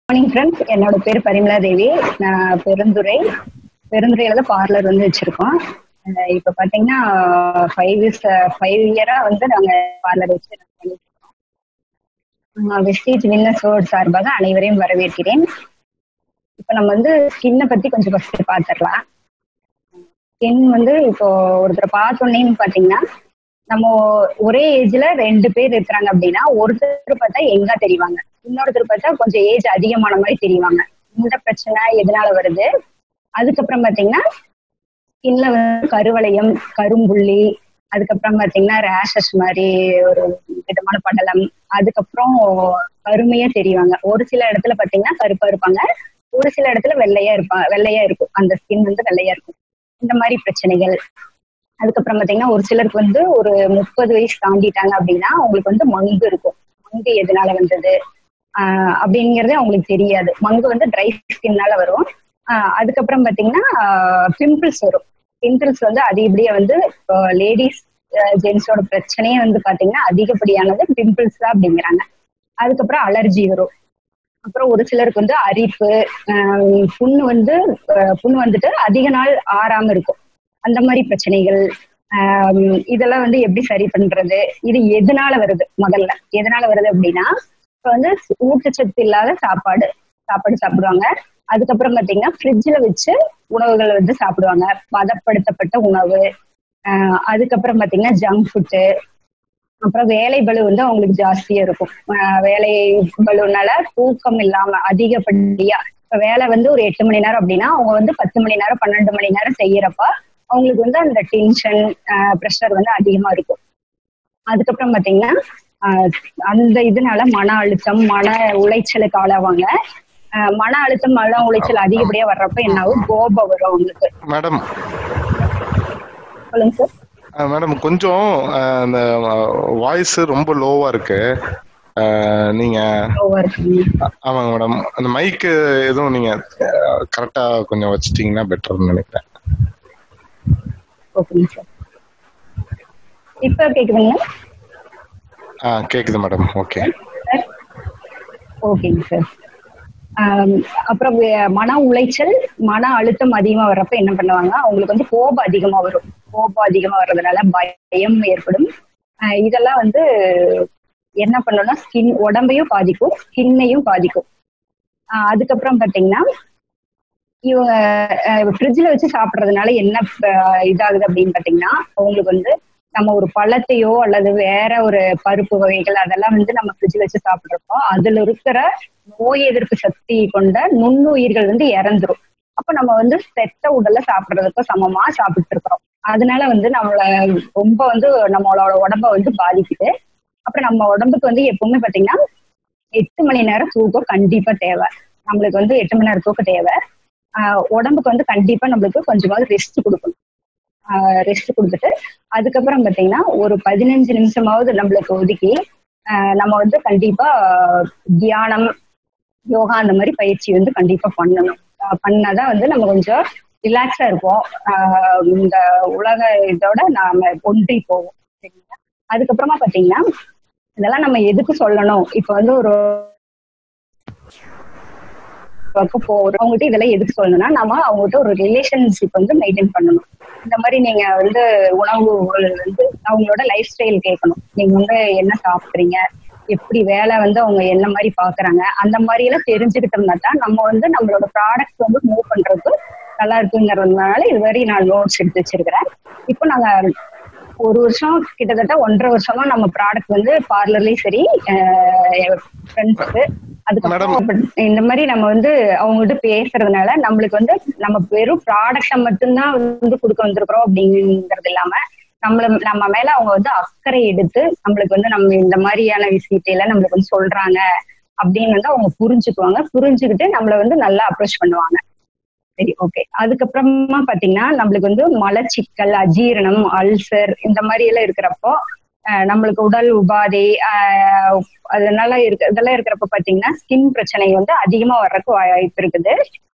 Morning friends என்னோட பேர் பரிமலா தேவி நான் பெருந்துறை பெருந்துறையில தான் பார்லர் வந்து வச்சிருக்கோம் அஹ் இப்ப பாத்தீங்கன்னா ஃபைவ் இயர்ஸ் ஃபைவ் இயரா வந்து நாங்க பார்லர் வச்சு run பண்ணிட்டு இருக்கோம் வெஸ்டேஜ் வின்னர்ஸ் ரோட் சார்பாக அனைவரையும் வரவேற்கிறேன் இப்ப நம்ம வந்து ஸ்கின்னை பத்தி கொஞ்சம் ஃபர்ஸ்ட் பார்த்துடலாம் ஸ்கின் வந்து இப்போ ஒருத்தரை பார்த்தோன்னேன்னு பாத்தீங்கன்னா நம்ம ஒரே ஏஜ்ல ரெண்டு பேர் இருக்கிறாங்க அப்படின்னா ஒருத்தர் பார்த்தா எங்கா தெரிவாங்க இன்னொருத்தர் பார்த்தா கொஞ்சம் ஏஜ் அதிகமான மாதிரி தெரிவாங்க இந்த பிரச்சனை எதனால வருது அதுக்கப்புறம் பாத்தீங்கன்னா ஸ்கின்ல வந்து கருவளையம் கரும்புள்ளி அதுக்கப்புறம் பாத்தீங்கன்னா ரேஷஸ் மாதிரி ஒரு விதமான படலம் அதுக்கப்புறம் கருமையா தெரிவாங்க ஒரு சில இடத்துல பாத்தீங்கன்னா கருப்பா இருப்பாங்க ஒரு சில இடத்துல வெள்ளையா இருப்பாங்க வெள்ளையா இருக்கும் அந்த ஸ்கின் வந்து வெள்ளையா இருக்கும் இந்த மாதிரி பிரச்சனைகள் அதுக்கப்புறம் பாத்தீங்கன்னா ஒரு சிலருக்கு வந்து ஒரு முப்பது வயசு தாண்டிட்டாங்க அப்படின்னா அவங்களுக்கு வந்து மங்கு இருக்கும் மங்கு எதனால வந்தது ஆஹ் அப்படிங்கறதே அவங்களுக்கு தெரியாது மங்கு வந்து ட்ரை ஸ்கின்னால வரும் ஆஹ் அதுக்கப்புறம் பாத்தீங்கன்னா பிம்பிள்ஸ் வரும் பிம்பிள்ஸ் வந்து அதிகப்படியா வந்து லேடிஸ் ஜென்ஸோட பிரச்சனையே வந்து பாத்தீங்கன்னா அதிகப்படியானது பிம்பிள்ஸ் தான் அப்படிங்கிறாங்க அதுக்கப்புறம் அலர்ஜி வரும் அப்புறம் ஒரு சிலருக்கு வந்து அரிப்பு ஆஹ் புண்ணு வந்து ஆஹ் புண்ணு வந்துட்டு அதிக நாள் ஆறாம இருக்கும் அந்த மாதிரி பிரச்சனைகள் ஆஹ் இதெல்லாம் வந்து எப்படி சரி பண்றது இது எதனால வருது முதல்ல எதனால வருது அப்படின்னா இப்ப வந்து ஊட்டச்சத்து இல்லாத சாப்பாடு சாப்பாடு சாப்பிடுவாங்க அதுக்கப்புறம் பாத்தீங்கன்னா ஃப்ரிட்ஜ்ல வச்சு உணவுகள் வந்து சாப்பிடுவாங்க பதப்படுத்தப்பட்ட உணவு ஆஹ் அதுக்கப்புறம் பாத்தீங்கன்னா ஜங்க் ஃபுட்டு அப்புறம் வேலை பளு வந்து அவங்களுக்கு ஜாஸ்தியா இருக்கும் ஆஹ் வேலை பளுனால தூக்கம் இல்லாம அதிகப்படியா இப்ப வேலை வந்து ஒரு எட்டு மணி நேரம் அப்படின்னா அவங்க வந்து பத்து மணி நேரம் பன்னெண்டு மணி நேரம் செய்யறப்ப அவங்களுக்கு வந்து அந்த டென்ஷன் ப்ரெஷர் வந்து அதிகமா இருக்கும் அதுக்கப்புறம் பாத்தீங்கன்னா ஆஹ் அந்த இதனால மன அழுத்தம் மன உளைச்சலுக்கு ஆளாவாங்க ஆஹ் மன அழுத்தம் மன உளைச்சல் அதிகப்படியா வர்றப்ப என்ன ஆகும் கோபம் வரும் அவங்களுக்கு மேடம் சொல்லுங்க சார் மேடம் கொஞ்சம் அஹ், அந்த வாய்ஸ் ரொம்ப லோவா இருக்கு அஹ், நீங்க கோவம் இருக்குங்க ஆ- ஆமாங்க மேடம் அந்த மைக்கு எதுவும் நீங்க கரெக்டா கொஞ்சம் வச்சிட்டீங்கன்னா பெட்டர்னு நினைக்கிறேன் ஓகேங்க சார் இப்ப கேக்குதுங்களா ஆ கேக்குது மேடம் ஓகே சார் ஓகேங்க சார் ஆம், அப்புறம் வே- மன உளைச்சல் மன அழுத்தம் அதிகமா வர்றப்ப என்ன பண்ணுவாங்க அவங்களுக்கு வந்து கோபம் அதிகமா வரும் கோபம் அதிகமா வர்றதுனால பயம் ஏற்படும் ஆஹ் இதெல்லாம் வந்து என்ன பண்ணணும்னா ஸ்கின் உடம்பையும் பாதிக்கும் ஸ்கின்னையும் பாதிக்கும் ஆஹ் அதுக்கப்புறம் பாத்தீங்கன்னா இவங்க ஃப்ரிட்ஜில் வச்சு சாப்பிட்றதுனால என்ன ஆஹ் இதாகுது அப்படின்னு பாத்தீங்கன்னா அவங்களுக்கு வந்து நம்ம ஒரு பழத்தையோ அல்லது வேற ஒரு பருப்பு வகைகள் அதெல்லாம் வந்து நம்ம ஃப்ரிட்ஜில் வச்சு சாப்பிட்றப்போ அதுல இருக்கிற நோய் எதிர்ப்பு சக்தி கொண்ட நுண்ணுயிர்கள் வந்து இறந்துரும் அப்ப நம்ம வந்து செத்த உடலை சாப்பிடுறதுக்கு சமமா சாப்பிட்டு இருக்கிறோம் அதனால வந்து நம்மள ரொம்ப வந்து நம்மளோட உடம்ப வந்து பாதிக்குது அப்புறம் நம்ம உடம்புக்கு வந்து எப்பவுமே பாத்தீங்கன்னா எட்டு மணி நேரம் தூக்கம் கண்டிப்பா தேவை நம்மளுக்கு வந்து எட்டு மணி நேரம் தூக்கம் தேவை ஆஹ் உடம்புக்கு வந்து கண்டிப்பா நம்மளுக்கு கொஞ்சமாவது ரெஸ்ட் கொடுக்கணும் ரெஸ்ட் கொடுத்துட்டு அதுக்கப்புறம் பாத்தீங்கன்னா ஒரு பதினஞ்சு நிமிஷமாவது நம்மளுக்கு ஒதுக்கி ஆஹ் நம்ம வந்து கண்டிப்பா தியானம் யோகா அந்த மாதிரி பயிற்சி வந்து கண்டிப்பா பண்ணணும் ஆஹ் பண்ணாதான் வந்து நம்ம கொஞ்சம் ரிலாக்ஸா இருப்போம் ஆஹ் இந்த உலக இதோட நாம ஒன்றி போவோம் சரிங்களா அதுக்கப்புறமா பாத்தீங்கன்னா இதெல்லாம் நம்ம எதுக்கு சொல்லணும் இப்ப வந்து ஒரு பக்கம் போறோம் அவங்ககிட்ட இதெல்லாம் எதுக்கு சொல்லணும்னா நம்ம அவங்ககிட்ட ஒரு ரிலேஷன்ஷிப் வந்து மெயின்டைன் பண்ணணும் இந்த மாதிரி நீங்க வந்து உணவுகள் வந்து அவங்களோட லைஃப் ஸ்டைல் கேட்கணும் நீங்க வந்து என்ன சாப்பிடுறீங்க எப்படி வேலை வந்து அவங்க என்ன மாதிரி பாக்குறாங்க அந்த மாதிரி எல்லாம் தெரிஞ்சுக்கிட்டோம்னா தான் நம்ம வந்து நம்மளோட ப்ராடக்ட் வந்து மூவ் பண்றதுக்கு நல்லா இருக்குங்கிறதுனால இது வரையும் நான் நோட்ஸ் எடுத்து வச்சிருக்கிறேன் இப்போ நாங்க ஒரு வருஷம் கிட்டத்தட்ட ஒன்றரை வருஷமா நம்ம ப்ராடக்ட் வந்து பார்லர்லயும் சரி ஃப்ரெண்ட்ஸுக்கு அதுக்கப்புறம் அப்ப இந்த மாதிரி நம்ம வந்து அவங்ககிட்ட பேசுறதுனால நம்மளுக்கு வந்து நம்ம வெறும் ப்ராடக்ட மட்டும்தான் வந்து கொடுக்க வந்திருக்கிறோம் அப்படிங்கிறது இல்லாம நம்மள நம்ம மேல அவங்க வந்து அக்கறை எடுத்து நம்மளுக்கு வந்து நம்ம இந்த மாதிரியான விஷயத்தையில நம்மளுக்கு வந்து சொல்றாங்க அப்படின்னு வந்து அவங்க புரிஞ்சுக்குவாங்க புரிஞ்சுக்கிட்டு நம்மள வந்து நல்லா அப்ரோச் பண்ணுவாங்க சரி ஓகே அதுக்கப்புறமா பாத்தீங்கன்னா நம்மளுக்கு வந்து மலச்சிக்கல் அஜீரணம் அல்சர் இந்த மாதிரி எல்லாம் இருக்கிறப்போ அஹ் நம்மளுக்கு உடல் உபாதை ஆஹ் அதனால இருக்க இதெல்லாம் இருக்கிறப்ப பாத்தீங்கன்னா ஸ்கின் பிரச்சனை வந்து அதிகமா வர்றதுக்கு வாய்ப்பு இருக்குது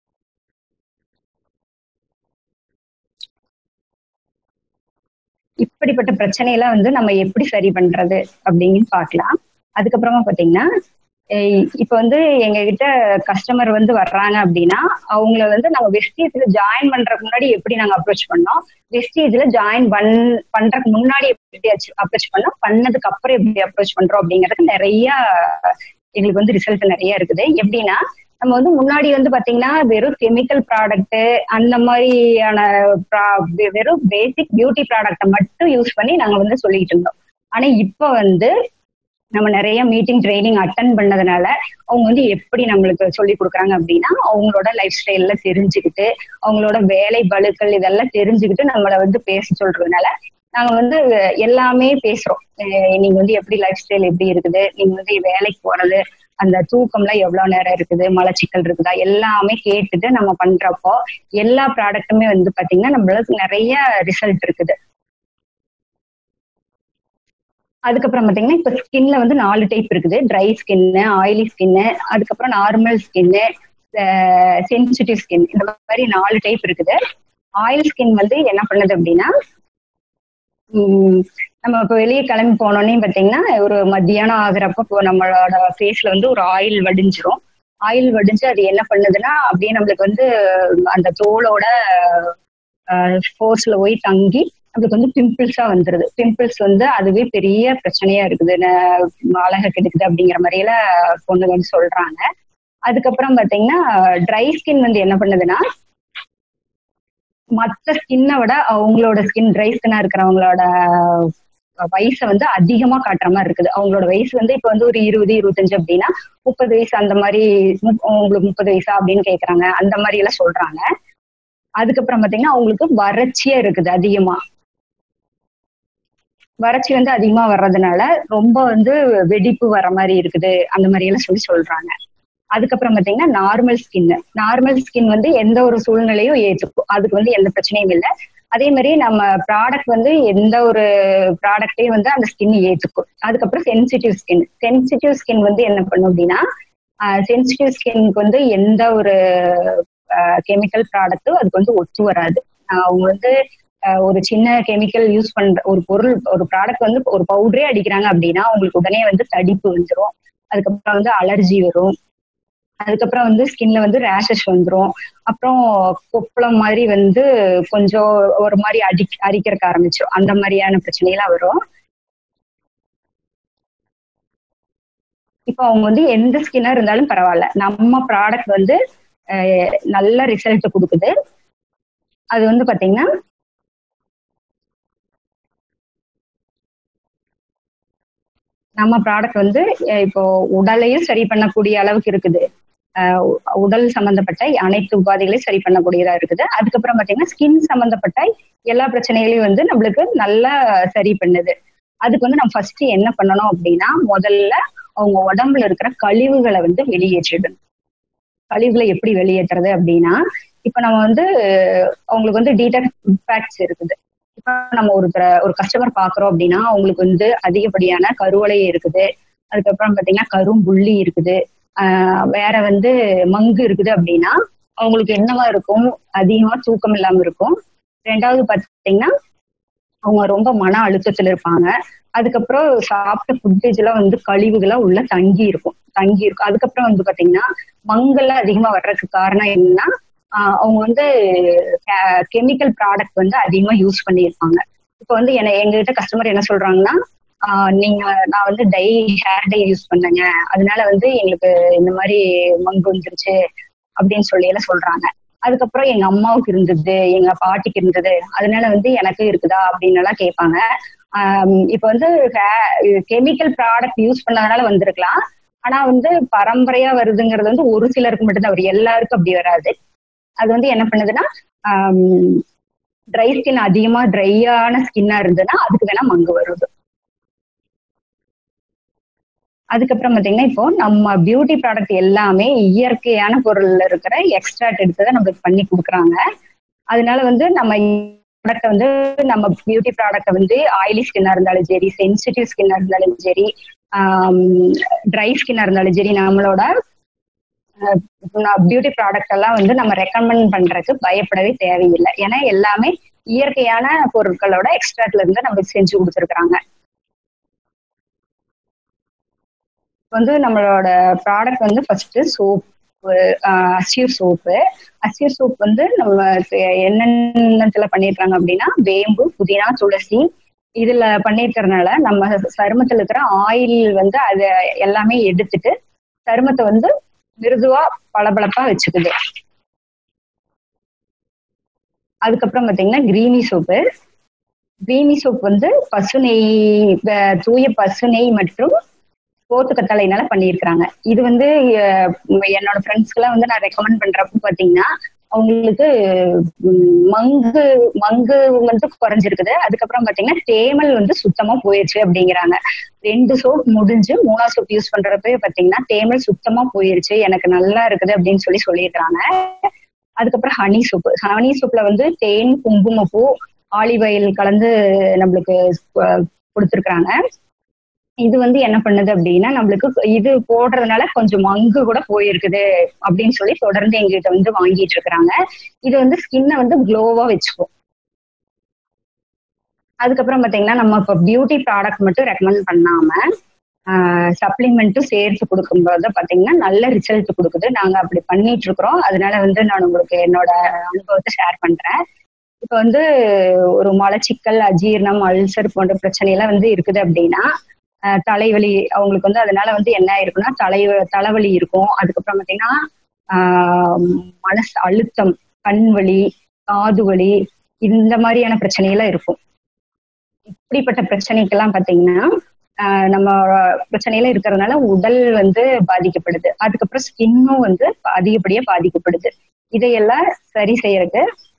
இப்படிப்பட்ட பிரச்சனையெல்லாம் வந்து நம்ம எப்படி சரி பண்றது அப்படின்னு பார்க்கலாம் அதுக்கப்புறமா பாத்தீங்கன்னா இப்ப வந்து எங்க கிட்ட கஸ்டமர் வந்து வர்றாங்க அப்படின்னா அவங்கள வந்து நம்ம வெஸ்டேஜ்ல ஜாயின் பண்றதுக்கு முன்னாடி எப்படி நாங்க அப்ரோச் பண்ணோம் வெஸ்டேஜ்ல ஜாயின் பண் பண்றதுக்கு முன்னாடி எப்படி அப்ரோச் பண்ணோம் பண்ணதுக்கு அப்புறம் எப்படி அப்ரோச் பண்றோம் அப்படிங்கிறதுக்கு நிறைய எங்களுக்கு வந்து ரிசல்ட் நிறைய இருக்குது எப்படின்னா நம்ம வந்து முன்னாடி வந்து பாத்தீங்கன்னா வெறும் கெமிக்கல் ப்ராடக்ட் அந்த மாதிரியான வெறும் பேசிக் பியூட்டி ப்ராடக்ட்டை மட்டும் யூஸ் பண்ணி நாங்க வந்து சொல்லிட்டு இருந்தோம் ஆனா இப்ப வந்து நம்ம நிறைய மீட்டிங் ட்ரைனிங் அட்டன் பண்ணதுனால அவங்க வந்து எப்படி நம்மளுக்கு சொல்லி கொடுக்குறாங்க அப்படின்னா அவங்களோட லைஃப் ஸ்டைல்ல தெரிஞ்சுக்கிட்டு அவங்களோட வேலை பலுக்கள் இதெல்லாம் தெரிஞ்சுக்கிட்டு நம்மளை வந்து பேச சொல்றதுனால நாங்க வந்து எல்லாமே பேசுறோம் நீங்க வந்து எப்படி லைஃப் ஸ்டைல் எப்படி இருக்குது நீங்க வந்து வேலைக்கு போறது அந்த தூக்கம்லாம் எவ்வளவு நேரம் இருக்குது மலச்சிக்கல் இருக்குதா எல்லாமே கேட்டுட்டு நம்ம பண்றப்போ எல்லா ப்ராடக்ட்டுமே வந்து பாத்தீங்கன்னா நம்மளுக்கு நிறைய ரிசல்ட் இருக்குது அதுக்கப்புறம் பாத்தீங்கன்னா இப்ப ஸ்கின்ல வந்து நாலு டைப் இருக்குது ட்ரை ஸ்கின்னு ஆயிலி ஸ்கின்னு அதுக்கப்புறம் நார்மல் ஸ்கின்னு சென்சிட்டிவ் ஸ்கின் இந்த மாதிரி நாலு டைப் இருக்குது ஆயில் ஸ்கின் வந்து என்ன பண்ணுது அப்படின்னா நம்ம இப்போ வெளியே கிளம்பி போனோன்னே பார்த்தீங்கன்னா ஒரு மத்தியானம் ஆகுறப்ப இப்போ நம்மளோட ஃபேஸ்ல வந்து ஒரு ஆயில் வடிஞ்சிரும் ஆயில் வடிஞ்சு அது என்ன பண்ணுதுன்னா அப்படியே நம்மளுக்கு வந்து அந்த தோலோட ஃபோர்ஸ்ல போய் தங்கி நம்மளுக்கு வந்து பிம்பிள்ஸா வந்துருது பிம்பிள்ஸ் வந்து அதுவே பெரிய பிரச்சனையா இருக்குது அழகை கெடுக்குது அப்படிங்கிற மாதிரியெல்லாம் பொண்ணு வந்து சொல்றாங்க அதுக்கப்புறம் பாத்தீங்கன்னா ட்ரை ஸ்கின் வந்து என்ன பண்ணுதுன்னா மற்ற ஸ்கின்னை விட அவங்களோட ஸ்கின் ட்ரை ஸ்கின்னா இருக்கிறவங்களோட வயசை வந்து அதிகமா காட்டுற மாதிரி இருக்குது அவங்களோட வயசு வந்து இப்ப வந்து ஒரு இருபது இருபத்தஞ்சு அப்படின்னா முப்பது வயசு அந்த மாதிரி உங்களுக்கு முப்பது வயசா அப்படின்னு கேக்குறாங்க அந்த மாதிரி எல்லாம் சொல்றாங்க அதுக்கப்புறம் பாத்தீங்கன்னா அவங்களுக்கு வறட்சியா இருக்குது அதிகமா வறட்சி வந்து அதிகமா வர்றதுனால ரொம்ப வந்து வெடிப்பு வர மாதிரி இருக்குது அந்த மாதிரி எல்லாம் சொல்லி சொல்றாங்க அதுக்கப்புறம் பாத்தீங்கன்னா நார்மல் ஸ்கின் நார்மல் ஸ்கின் வந்து எந்த ஒரு சூழ்நிலையும் ஏற்றுக்கும் அதுக்கு வந்து எந்த பிரச்சனையும் இல்லை அதே மாதிரி நம்ம ப்ராடக்ட் வந்து எந்த ஒரு ப்ராடக்டையும் வந்து அந்த ஸ்கின் ஏற்றுக்கும் அதுக்கப்புறம் சென்சிட்டிவ் ஸ்கின் சென்சிட்டிவ் ஸ்கின் வந்து என்ன பண்ணும் அப்படின்னா சென்சிட்டிவ் ஸ்கின்க்கு வந்து எந்த ஒரு கெமிக்கல் ப்ராடக்ட்டும் அதுக்கு வந்து ஒத்து வராது அவங்க வந்து ஒரு சின்ன கெமிக்கல் யூஸ் பண்ற ஒரு பொருள் ஒரு ப்ராடக்ட் வந்து ஒரு பவுடரே அடிக்கிறாங்க அப்படின்னா உங்களுக்கு உடனே வந்து தடிப்பு வந்துடும் அதுக்கப்புறம் வந்து அலர்ஜி வரும் அதுக்கப்புறம் வந்து ஸ்கின்ல வந்து ரேஷஸ் வந்துடும் அப்புறம் கொப்பளம் மாதிரி வந்து கொஞ்சம் ஒரு மாதிரி அடி அரிக்கிறக்க ஆரம்பிச்சிடும் அந்த மாதிரியான பிரச்சனையெல்லாம் வரும் இப்போ அவங்க வந்து எந்த ஸ்கின்னா இருந்தாலும் பரவாயில்ல நம்ம ப்ராடக்ட் வந்து நல்ல ரிசல்ட் கொடுக்குது அது வந்து பாத்தீங்கன்னா நம்ம ப்ராடக்ட் வந்து இப்போ உடலையும் சரி பண்ணக்கூடிய அளவுக்கு இருக்குது உடல் சம்பந்தப்பட்ட அனைத்து உபாதைகளையும் சரி பண்ணக்கூடியதா இருக்குது அதுக்கப்புறம் பாத்தீங்கன்னா ஸ்கின் சம்பந்தப்பட்ட எல்லா பிரச்சனைகளையும் வந்து நம்மளுக்கு நல்லா சரி பண்ணுது அதுக்கு வந்து நம்ம ஃபர்ஸ்ட் என்ன பண்ணணும் அப்படின்னா முதல்ல அவங்க உடம்புல இருக்கிற கழிவுகளை வந்து வெளியேற்றிடணும் கழிவுகளை எப்படி வெளியேற்றுறது அப்படின்னா இப்ப நம்ம வந்து அவங்களுக்கு வந்து டீடாக்ஸ் இம்பாக்ட்ஸ் இருக்குது இப்ப நம்ம ஒரு ஒரு கஸ்டமர் பாக்குறோம் அப்படின்னா அவங்களுக்கு வந்து அதிகப்படியான கருவளை இருக்குது அதுக்கப்புறம் பாத்தீங்கன்னா கரும்புள்ளி இருக்குது ஆஹ் வேற வந்து மங்கு இருக்குது அப்படின்னா அவங்களுக்கு என்னவா இருக்கும் அதிகமா தூக்கம் இல்லாம இருக்கும் ரெண்டாவது பாத்தீங்கன்னா அவங்க ரொம்ப மன அழுத்தத்துல இருப்பாங்க அதுக்கப்புறம் சாப்பிட்ட ஃபுட்டேஜ் எல்லாம் வந்து கழிவுகளா உள்ள தங்கி இருக்கும் தங்கி இருக்கும் அதுக்கப்புறம் வந்து பாத்தீங்கன்னா மங்கெல்லாம் அதிகமா வர்றதுக்கு காரணம் என்னன்னா அவங்க வந்து கெமிக்கல் ப்ராடக்ட் வந்து அதிகமா யூஸ் பண்ணியிருப்பாங்க இப்போ வந்து என்ன எங்ககிட்ட கஸ்டமர் என்ன சொல்றாங்கன்னா நீங்க நான் வந்து டை ஹேர் டை யூஸ் பண்ணேங்க அதனால வந்து எங்களுக்கு இந்த மாதிரி மங்கு வந்துருச்சு அப்படின்னு சொல்லி எல்லாம் சொல்றாங்க அதுக்கப்புறம் எங்க அம்மாவுக்கு இருந்தது எங்க பாட்டிக்கு இருந்தது அதனால வந்து எனக்கு இருக்குதா அப்படின்னு எல்லாம் கேட்பாங்க இப்போ வந்து கெமிக்கல் ப்ராடக்ட் யூஸ் பண்ணதுனால வந்திருக்கலாம் ஆனா வந்து பரம்பரையா வருதுங்கிறது வந்து ஒரு சிலருக்கு மட்டும்தான் வரும் எல்லாருக்கும் அப்படி வராது அது வந்து என்ன பண்ணுதுன்னா ட்ரை ஸ்கின் அதிகமா ட்ரையான ஸ்கின்னா இருந்ததுன்னா அதுக்கு வேணா மங்கு வருது அதுக்கப்புறம் பாத்தீங்கன்னா இப்போ நம்ம பியூட்டி ப்ராடக்ட் எல்லாமே இயற்கையான பொருள்ல இருக்கிற எக்ஸ்ட்ராக்ட் எடுத்ததை நம்மளுக்கு பண்ணி கொடுக்குறாங்க அதனால வந்து நம்ம ப்ராடக்ட் வந்து நம்ம பியூட்டி ப்ராடக்ட் வந்து ஆயிலி ஸ்கின்னா இருந்தாலும் சரி சென்சிட்டிவ் ஸ்கின்னா இருந்தாலும் சரி ட்ரை ஸ்கின்னா இருந்தாலும் சரி நம்மளோட பியூட்டி ப்ராடக்ட் எல்லாம் வந்து நம்ம ரெக்கமெண்ட் பண்றதுக்கு பயப்படவே தேவையில்லை ஏன்னா எல்லாமே இயற்கையான பொருட்களோட எக்ஸ்ட்ராக்ட்ல இருந்து நம்மளுக்கு செஞ்சு கொடுத்துருக்குறாங்க வந்து நம்மளோட ப்ராடக்ட் வந்து first soap Assure soap Assure soap வந்து நம்ம என்னென்னத்துல பண்ணிருக்காங்க அப்படின்னா வேம்பு புதினா துளசி இதுல பண்ணிருக்கிறதுனால நம்ம சருமத்துல இருக்கிற ஆயில் வந்து அதை எல்லாமே எடுத்துட்டு சருமத்தை வந்து மிருதுவா பளபளப்பா வச்சுக்குது அதுக்கப்புறம் பாத்தீங்கன்னா கிரீனி சோப்பு கிரீனி சோப் வந்து பசு நெய் அஹ் தூய பசு நெய் மற்றும் போத்து கத்தாழைனால பண்ணியிருக்கிறாங்க இது வந்து அஹ் என்னோட ஃப்ரெண்ட்ஸ்க்கெல்லாம் வந்து நான் ரெக்கமெண்ட் பண்றப்ப பாத்தீங்கன்னா அவங்களுக்கு உம், மங்கு மங்கு வந்து குறைஞ்சிருக்குது அதுக்கப்புறம் பாத்தீங்கன்னா தேமல் வந்து சுத்தமா போயிருச்சு அப்படிங்கிறாங்க ரெண்டு சோப் முடிஞ்சு மூணா சோப் யூஸ் பண்றப்ப பாத்தீங்கன்னா தேமல் சுத்தமா போயிருச்சு எனக்கு நல்லா இருக்குது அப்படின்னு சொல்லி சொல்லியிருக்காங்க அதுக்கப்புறம் ஹனி சோப்பு ஹனி சோப்ல வந்து தேன் குங்குமப்பூ ஆலிவ் ஆயில் கலந்து நம்மளுக்கு அஹ், கொடுத்திருக்காங்க இது வந்து என்ன பண்ணுது அப்படின்னா நம்மளுக்கு இது போடுறதுனால கொஞ்சம் மங்கு கூட போயிருக்குது அப்படின்னு சொல்லி தொடர்ந்து எங்ககிட்ட வந்து வாங்கிட்டு இருக்கிறாங்க இது வந்து ஸ்கின்னை வந்து க்ளோவா வச்சுக்கும் அதுக்கப்புறம் பாத்தீங்கன்னா நம்ம இப்போ பியூட்டி ப்ராடக்ட் மட்டும் ரெக்கமெண்ட் பண்ணாம சப்ளிமெண்ட்டும் சேர்த்து கொடுக்கும்போது பாத்தீங்கன்னா நல்ல ரிசல்ட் கொடுக்குது நாங்க அப்படி பண்ணிட்டு இருக்கிறோம் அதனால வந்து நான் உங்களுக்கு என்னோட அனுபவத்தை ஷேர் பண்றேன் இப்போ வந்து ஒரு மலச்சிக்கல் அஜீரணம் அல்சர் போன்ற பிரச்சனை எல்லாம் வந்து இருக்குது அப்படின்னா அஹ் தலைவலி அவங்களுக்கு வந்து அதனால வந்து என்ன இருக்குன்னா தலை தலைவலி இருக்கும் அதுக்கப்புறம் பாத்தீங்கன்னா ஆஹ் மனசு அழுத்தம் கண் வலி காது வலி இந்த மாதிரியான பிரச்சனைகள்லாம் இருக்கும் இப்படிப்பட்ட பிரச்சனைக்கெல்லாம் பாத்தீங்கன்னா ஆஹ் நம்ம பிரச்சனையில இருக்கிறதுனால உடல் வந்து பாதிக்கப்படுது அதுக்கப்புறம் ஸ்கின்னும் வந்து அதிகப்படியா பாதிக்கப்படுது இதையெல்லாம் சரி செய்யறதுக்கு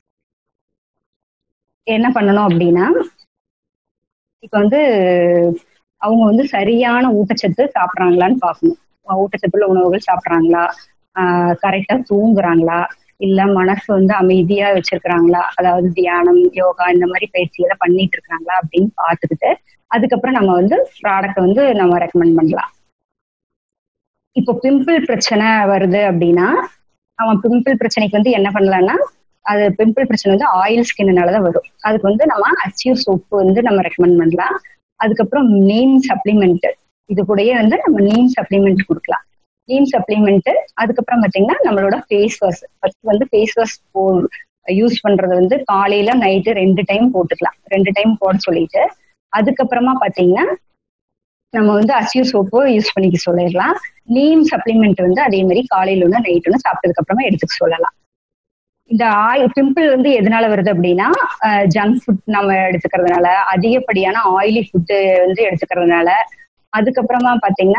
என்ன பண்ணணும் அப்படின்னா இப்ப வந்து அவங்க வந்து சரியான ஊட்டச்சத்து சாப்பிட்றாங்களான்னு பார்க்கணும் ஊட்டச்சத்துள்ள உணவுகள் சாப்பிட்றாங்களா கரெக்டா தூங்குறாங்களா இல்ல மனசு வந்து அமைதியா வச்சிருக்கிறாங்களா அதாவது தியானம் யோகா இந்த மாதிரி பயிற்சிகளை பண்ணிட்டு இருக்காங்களா அப்படின்னு பார்த்துக்கிட்டு அதுக்கப்புறம் நம்ம வந்து ப்ராடக்ட் வந்து நம்ம ரெக்கமெண்ட் பண்ணலாம் இப்போ பிம்பிள் பிரச்சனை வருது அப்படின்னா அவன் பிம்பிள் பிரச்சனைக்கு வந்து என்ன பண்ணலாம்னா அது பிம்பிள் பிரச்சனை வந்து ஆயில் ஸ்கின்னாலதான் வரும் அதுக்கு வந்து நம்ம அச்சீவ் சோப்பு வந்து நம்ம ரெக்கமெண்ட் பண்ணலாம் அதுக்கப்புறம் நீம் சப்ளிமெண்ட் இது கூடயே வந்து நம்ம நீம் சப்ளிமெண்ட் கொடுக்கலாம் நீம் சப்ளிமெண்ட் அதுக்கப்புறம் பாத்தீங்கன்னா நம்மளோட ஃபேஸ் வாஷ் ஃபர்ஸ்ட் வந்து ஃபேஸ் வாஷ் போ யூஸ் பண்றது வந்து காலையில நைட்டு ரெண்டு டைம் போட்டுக்கலாம் ரெண்டு டைம் போட சொல்லிட்டு அதுக்கப்புறமா பாத்தீங்கன்னா நம்ம வந்து அசியூ சோப்பு யூஸ் பண்ணிக்க சொல்லிடலாம் நீம் சப்ளிமெண்ட் வந்து அதே மாதிரி காலையில ஒன்று நைட் ஒன்று சாப்பிட்டதுக்கு அப்புறமா எடுத்துக்க சொல்லலாம் இந்த ஆயில் பிம்பிள் வந்து எதனால வருது அப்படின்னா ஜங்க் ஃபுட் நம்ம எடுத்துக்கிறதுனால அதிகப்படியான ஆயிலி ஃபுட்டு வந்து எடுத்துக்கிறதுனால அதுக்கப்புறமா பாத்தீங்கன்னா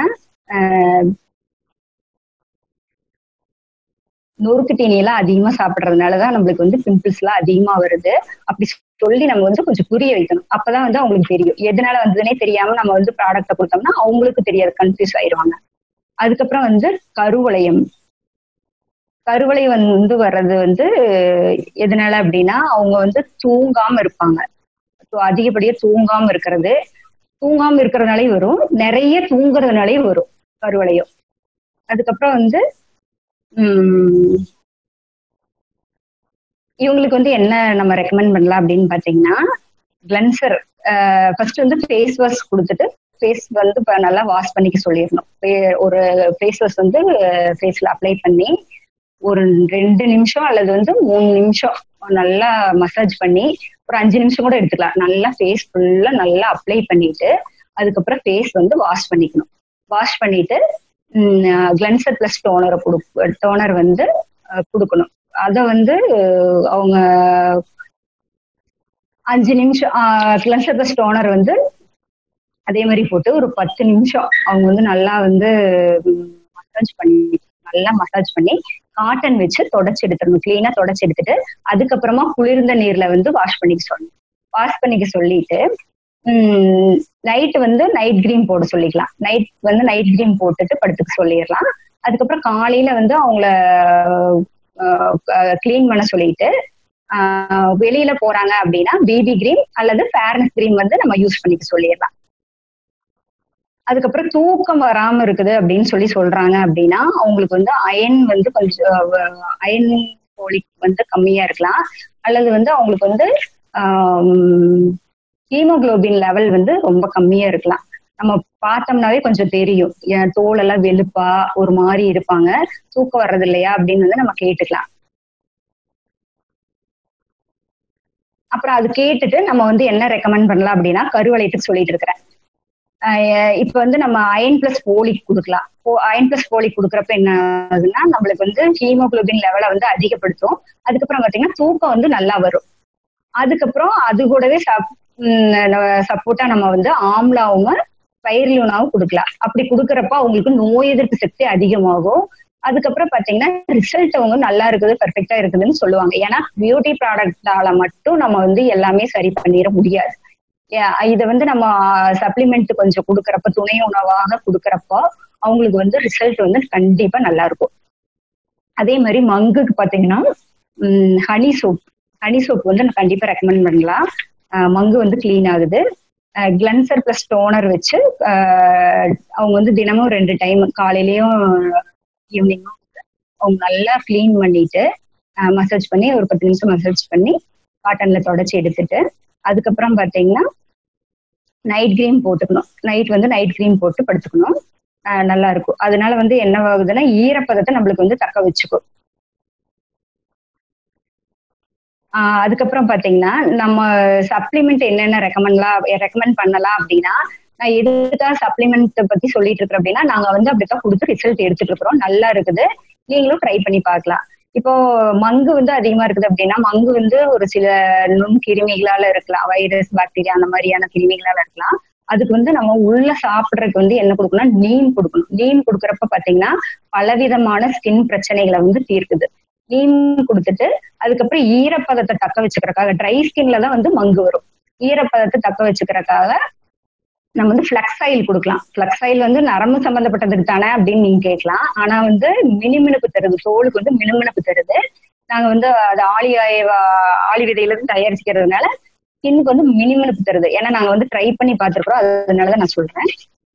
நொறுக்கு தீனியெல்லாம் அதிகமா சாப்பிட்றதுனாலதான் நம்மளுக்கு வந்து பிம்பிள்ஸ் எல்லாம் அதிகமா வருது அப்படி சொல்லி நம்ம வந்து கொஞ்சம் புரிய வைக்கணும் அப்பதான் வந்து அவங்களுக்கு தெரியும் எதனால வந்ததுன்னே தெரியாம நம்ம வந்து ப்ராடக்ட கொடுத்தோம்னா அவங்களுக்கு தெரியாது கன்ஃபியூஸ் ஆயிடுவாங்க அதுக்கப்புறம் வந்து கருவளையம் கருவளையம் வந்து வர்றது வந்து எதனால அப்படின்னா அவங்க வந்து தூங்காம இருப்பாங்க அதிகப்படியா தூங்காம இருக்கிறது தூங்காம இருக்கிறதுனாலே வரும் நிறைய தூங்குறதுனாலே வரும் கருவளையம் அதுக்கப்புறம் வந்து உம் இவங்களுக்கு வந்து என்ன நம்ம ரெக்கமெண்ட் பண்ணலாம் அப்படின்னு பாத்தீங்கன்னா கிளன்சர் ஃபர்ஸ்ட் வந்து ஃபேஸ் வாஷ் கொடுத்துட்டு ஃபேஸ் வந்து இப்போ நல்லா வாஷ் பண்ணிக்க சொல்லிடணும் ஒரு ஃபேஸ் வாஷ் வந்து ஃபேஸ்ல அப்ளை பண்ணி ஒரு ரெண்டு நிமிஷம் அல்லது வந்து மூணு நிமிஷம் நல்லா மசாஜ் பண்ணி ஒரு அஞ்சு நிமிஷம் கூட எடுத்துக்கலாம் நல்லா ஃபேஸ் ஃபுல்லா நல்லா அப்ளை பண்ணிட்டு அதுக்கப்புறம் ஃபேஸ் வந்து வாஷ் பண்ணிக்கணும் வாஷ் பண்ணிட்டு கிளன்சர் பிளஸ் டோனரை கொடு டோனர் வந்து கொடுக்கணும் அதை வந்து அவங்க அஞ்சு நிமிஷம் கிளன்சர் பிளஸ் டோனர் வந்து அதே மாதிரி போட்டு ஒரு பத்து நிமிஷம் அவங்க வந்து நல்லா வந்து மசாஜ் பண்ணி நல்லா மசாஜ் பண்ணி காட்டன் வச்சு தொடச்சி எடுத்துடணும் கிளீனா தொடச்சி எடுத்துட்டு அதுக்கப்புறமா குளிர்ந்த நீர்ல வந்து வாஷ் பண்ணிக்க சொல்லணும் வாஷ் பண்ணிக்க சொல்லிட்டு நைட் வந்து நைட் கிரீம் போட சொல்லிக்கலாம் நைட் வந்து நைட் கிரீம் போட்டுட்டு படுத்துக்க சொல்லிடலாம் அதுக்கப்புறம் காலையில வந்து அவங்கள கிளீன் பண்ண சொல்லிட்டு வெளியில போறாங்க அப்படின்னா பேபி கிரீம் அல்லது ஃபேர்னஸ் கிரீம் வந்து நம்ம யூஸ் பண்ணிக்க சொல்லிடலாம் அதுக்கப்புறம் தூக்கம் வராம இருக்குது அப்படின்னு சொல்லி சொல்றாங்க அப்படின்னா அவங்களுக்கு வந்து அயன் வந்து கொஞ்சம் அயன் கோழிக்கு வந்து கம்மியா இருக்கலாம் அல்லது வந்து அவங்களுக்கு வந்து ஹீமோகுளோபின் லெவல் வந்து ரொம்ப கம்மியா இருக்கலாம் நம்ம பார்த்தோம்னாவே கொஞ்சம் தெரியும் என் தோல் எல்லாம் வெளுப்பா ஒரு மாதிரி இருப்பாங்க தூக்கம் வர்றது இல்லையா அப்படின்னு வந்து நம்ம கேட்டுக்கலாம் அப்புறம் அது கேட்டுட்டு நம்ம வந்து என்ன ரெக்கமெண்ட் பண்ணலாம் அப்படின்னா கருவளையத்துக்கு சொல்லிட்டு இருக்கிறேன் ஆஹ் இப்ப வந்து நம்ம அயன் பிளஸ் போலிக் கொடுக்கலாம் அயன் பிளஸ் போலிக் கொடுக்குறப்ப என்ன ஆகுதுன்னா நம்மளுக்கு வந்து ஹீமோகுளோபின் லெவலை வந்து அதிகப்படுத்தும் அதுக்கப்புறம் பாத்தீங்கன்னா தூக்கம் வந்து நல்லா வரும் அதுக்கப்புறம் அது கூடவே சப்போர்ட்டா நம்ம வந்து ஆம்லாவும் பயிர்லூனாவும் கொடுக்கலாம் அப்படி கொடுக்குறப்ப அவங்களுக்கு நோய் எதிர்ப்பு சக்தி அதிகமாகும் அதுக்கப்புறம் பாத்தீங்கன்னா ரிசல்ட் அவங்க நல்லா இருக்குது பெர்ஃபெக்டா இருக்குதுன்னு சொல்லுவாங்க ஏன்னா பியூட்டி ப்ராடக்டால மட்டும் நம்ம வந்து எல்லாமே சரி பண்ணிட முடியாது இதை வந்து நம்ம சப்ளிமெண்ட் கொஞ்சம் கொடுக்குறப்ப துணை உணவாக கொடுக்குறப்போ அவங்களுக்கு வந்து ரிசல்ட் வந்து கண்டிப்பா நல்லா இருக்கும் அதே மாதிரி மங்குக்கு பாத்தீங்கன்னா ஹனி சோப் ஹனி சோப் வந்து நான் கண்டிப்பா ரெக்கமெண்ட் பண்ணலாம் மங்கு வந்து கிளீன் ஆகுது கிளன்சர் பிளஸ் டோனர் வச்சு அவங்க வந்து தினமும் ரெண்டு டைம் காலையிலயும் ஈவினிங்கும் அவங்க நல்லா கிளீன் பண்ணிட்டு மசாஜ் பண்ணி ஒரு பத்து நிமிஷம் மசாஜ் பண்ணி காட்டன்ல தொடச்சி எடுத்துட்டு அதுக்கப்புறம் பார்த்தீங்கன்னா நைட் க்ரீம் போட்டுக்கணும் நைட் வந்து நைட் க்ரீம் போட்டு படுத்துக்கணும் நல்லா இருக்கும் அதனால வந்து என்ன ஆகுதுன்னா ஈரப்பதத்தை நம்மளுக்கு வந்து தக்க வச்சுக்கும் அதுக்கப்புறம் பாத்தீங்கன்னா நம்ம சப்ளிமெண்ட் என்னென்ன ரெக்கமெண்ட்லாம் ரெக்கமெண்ட் பண்ணலாம் அப்படின்னா நான் எதுக்காக சப்ளிமெண்ட் பத்தி சொல்லிட்டு இருக்கிறேன் அப்படின்னா நாங்க வந்து அப்படித்தான் கொடுத்து ரிசல்ட் எடுத்துட்டு இருக்கிறோம் நல்லா இருக்குது நீங்களும் ட்ரை பண்ணி பார்க்கலாம் இப்போ மங்கு வந்து அதிகமா இருக்குது அப்படின்னா மங்கு வந்து ஒரு சில நுண் கிருமிகளால இருக்கலாம் வைரஸ் பாக்டீரியா அந்த மாதிரியான கிருமிகளால இருக்கலாம் அதுக்கு வந்து நம்ம உள்ள சாப்பிட்றதுக்கு வந்து என்ன கொடுக்கணும் நீம் கொடுக்கணும் நீம் கொடுக்குறப்ப பாத்தீங்கன்னா பலவிதமான ஸ்கின் பிரச்சனைகளை வந்து தீர்க்குது நீம் கொடுத்துட்டு அதுக்கப்புறம் ஈரப்பதத்தை தக்க வச்சுக்கிறக்காக ட்ரை ஸ்கின்ல தான் வந்து மங்கு வரும் ஈரப்பதத்தை தக்க வச்சுக்கிறக்காக நம்ம வந்து ஃபிளக்ஸ் ஆயில் கொடுக்கலாம் ஃபிளக்ஸ் ஆயில் வந்து நரம்பு சம்பந்தப்பட்டதுக்கு தானே அப்படின்னு நீங்க கேட்கலாம் ஆனா வந்து மினுமினுப்பு தருது தோலுக்கு வந்து மினுமினுப்பு தருது நாங்க வந்து அது ஆளி ஆளி விதையில இருந்து தயாரிச்சுக்கிறதுனால ஸ்கின்னுக்கு வந்து மினுமினுப்பு தருது ஏன்னா நாங்க வந்து ட்ரை பண்ணி பார்த்துருக்கோம் அதனாலதான் நான் சொல்றேன்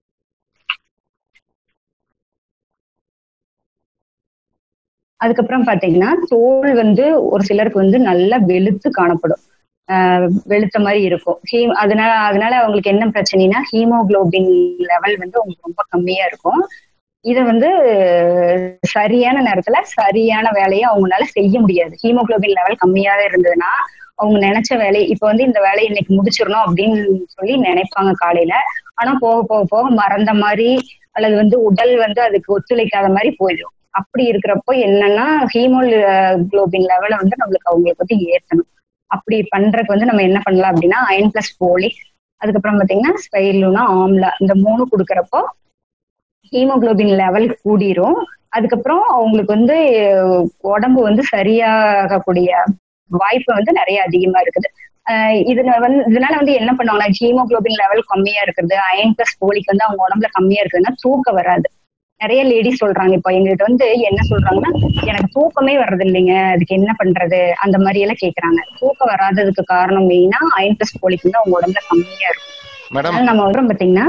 அதுக்கப்புறம் பாத்தீங்கன்னா தோல் வந்து ஒரு சிலருக்கு வந்து நல்லா வெளுத்து காணப்படும் வெளுத்த மாதிரி இருக்கும் ஹீம் அதனால அதனால அவங்களுக்கு என்ன பிரச்சனைனா ஹீமோகுளோபின் லெவல் வந்து அவங்களுக்கு ரொம்ப கம்மியா இருக்கும் இதை வந்து சரியான நேரத்துல சரியான வேலையை அவங்களால செய்ய முடியாது ஹீமோகுளோபின் லெவல் கம்மியாவே இருந்ததுன்னா அவங்க நினைச்ச வேலையை இப்ப வந்து இந்த வேலையை இன்னைக்கு முடிச்சிடணும் அப்படின்னு சொல்லி நினைப்பாங்க காலையில ஆனா போக போக போக மறந்த மாதிரி அல்லது வந்து உடல் வந்து அதுக்கு ஒத்துழைக்காத மாதிரி போயிடும் அப்படி இருக்கிறப்போ என்னன்னா ஹீமோ குளோபின் லெவலை வந்து நம்மளுக்கு அவங்களுக்கு வந்து ஏற்றணும் அப்படி பண்றதுக்கு வந்து நம்ம என்ன பண்ணலாம் அப்படின்னா அயன் பிளஸ் போலிக் அதுக்கப்புறம் பாத்தீங்கன்னா ஸ்பைர்லூனா ஆம்லா இந்த மூணு கொடுக்குறப்போ ஹீமோகுளோபின் லெவல் கூடிரும் அதுக்கப்புறம் அவங்களுக்கு வந்து உடம்பு வந்து சரியாகக்கூடிய வாய்ப்பு வந்து நிறைய அதிகமா இருக்குது இதுல வந்து இதனால வந்து என்ன பண்ணுவாங்கன்னா ஹீமோகுளோபின் லெவல் கம்மியா இருக்குது அயன் பிளஸ் போலிக் வந்து அவங்க உடம்புல கம்மியா இருக்குதுன்னா தூக்கம் வராது நிறைய லேடிஸ் சொல்றாங்க இப்போ எங்ககிட்ட வந்து என்ன சொல்றாங்கன்னா எனக்கு தூக்கமே வர்றது இல்லைங்க அதுக்கு என்ன பண்றது அந்த மாதிரி எல்லாம் கேக்குறாங்க தூக்கம் வராததுக்கு காரணம் மெயினா அயன் பிளஸ் போலிக் வந்து அவங்க உடம்புல கம்மியா இருக்கும் நம்ம வந்து பாத்தீங்கன்னா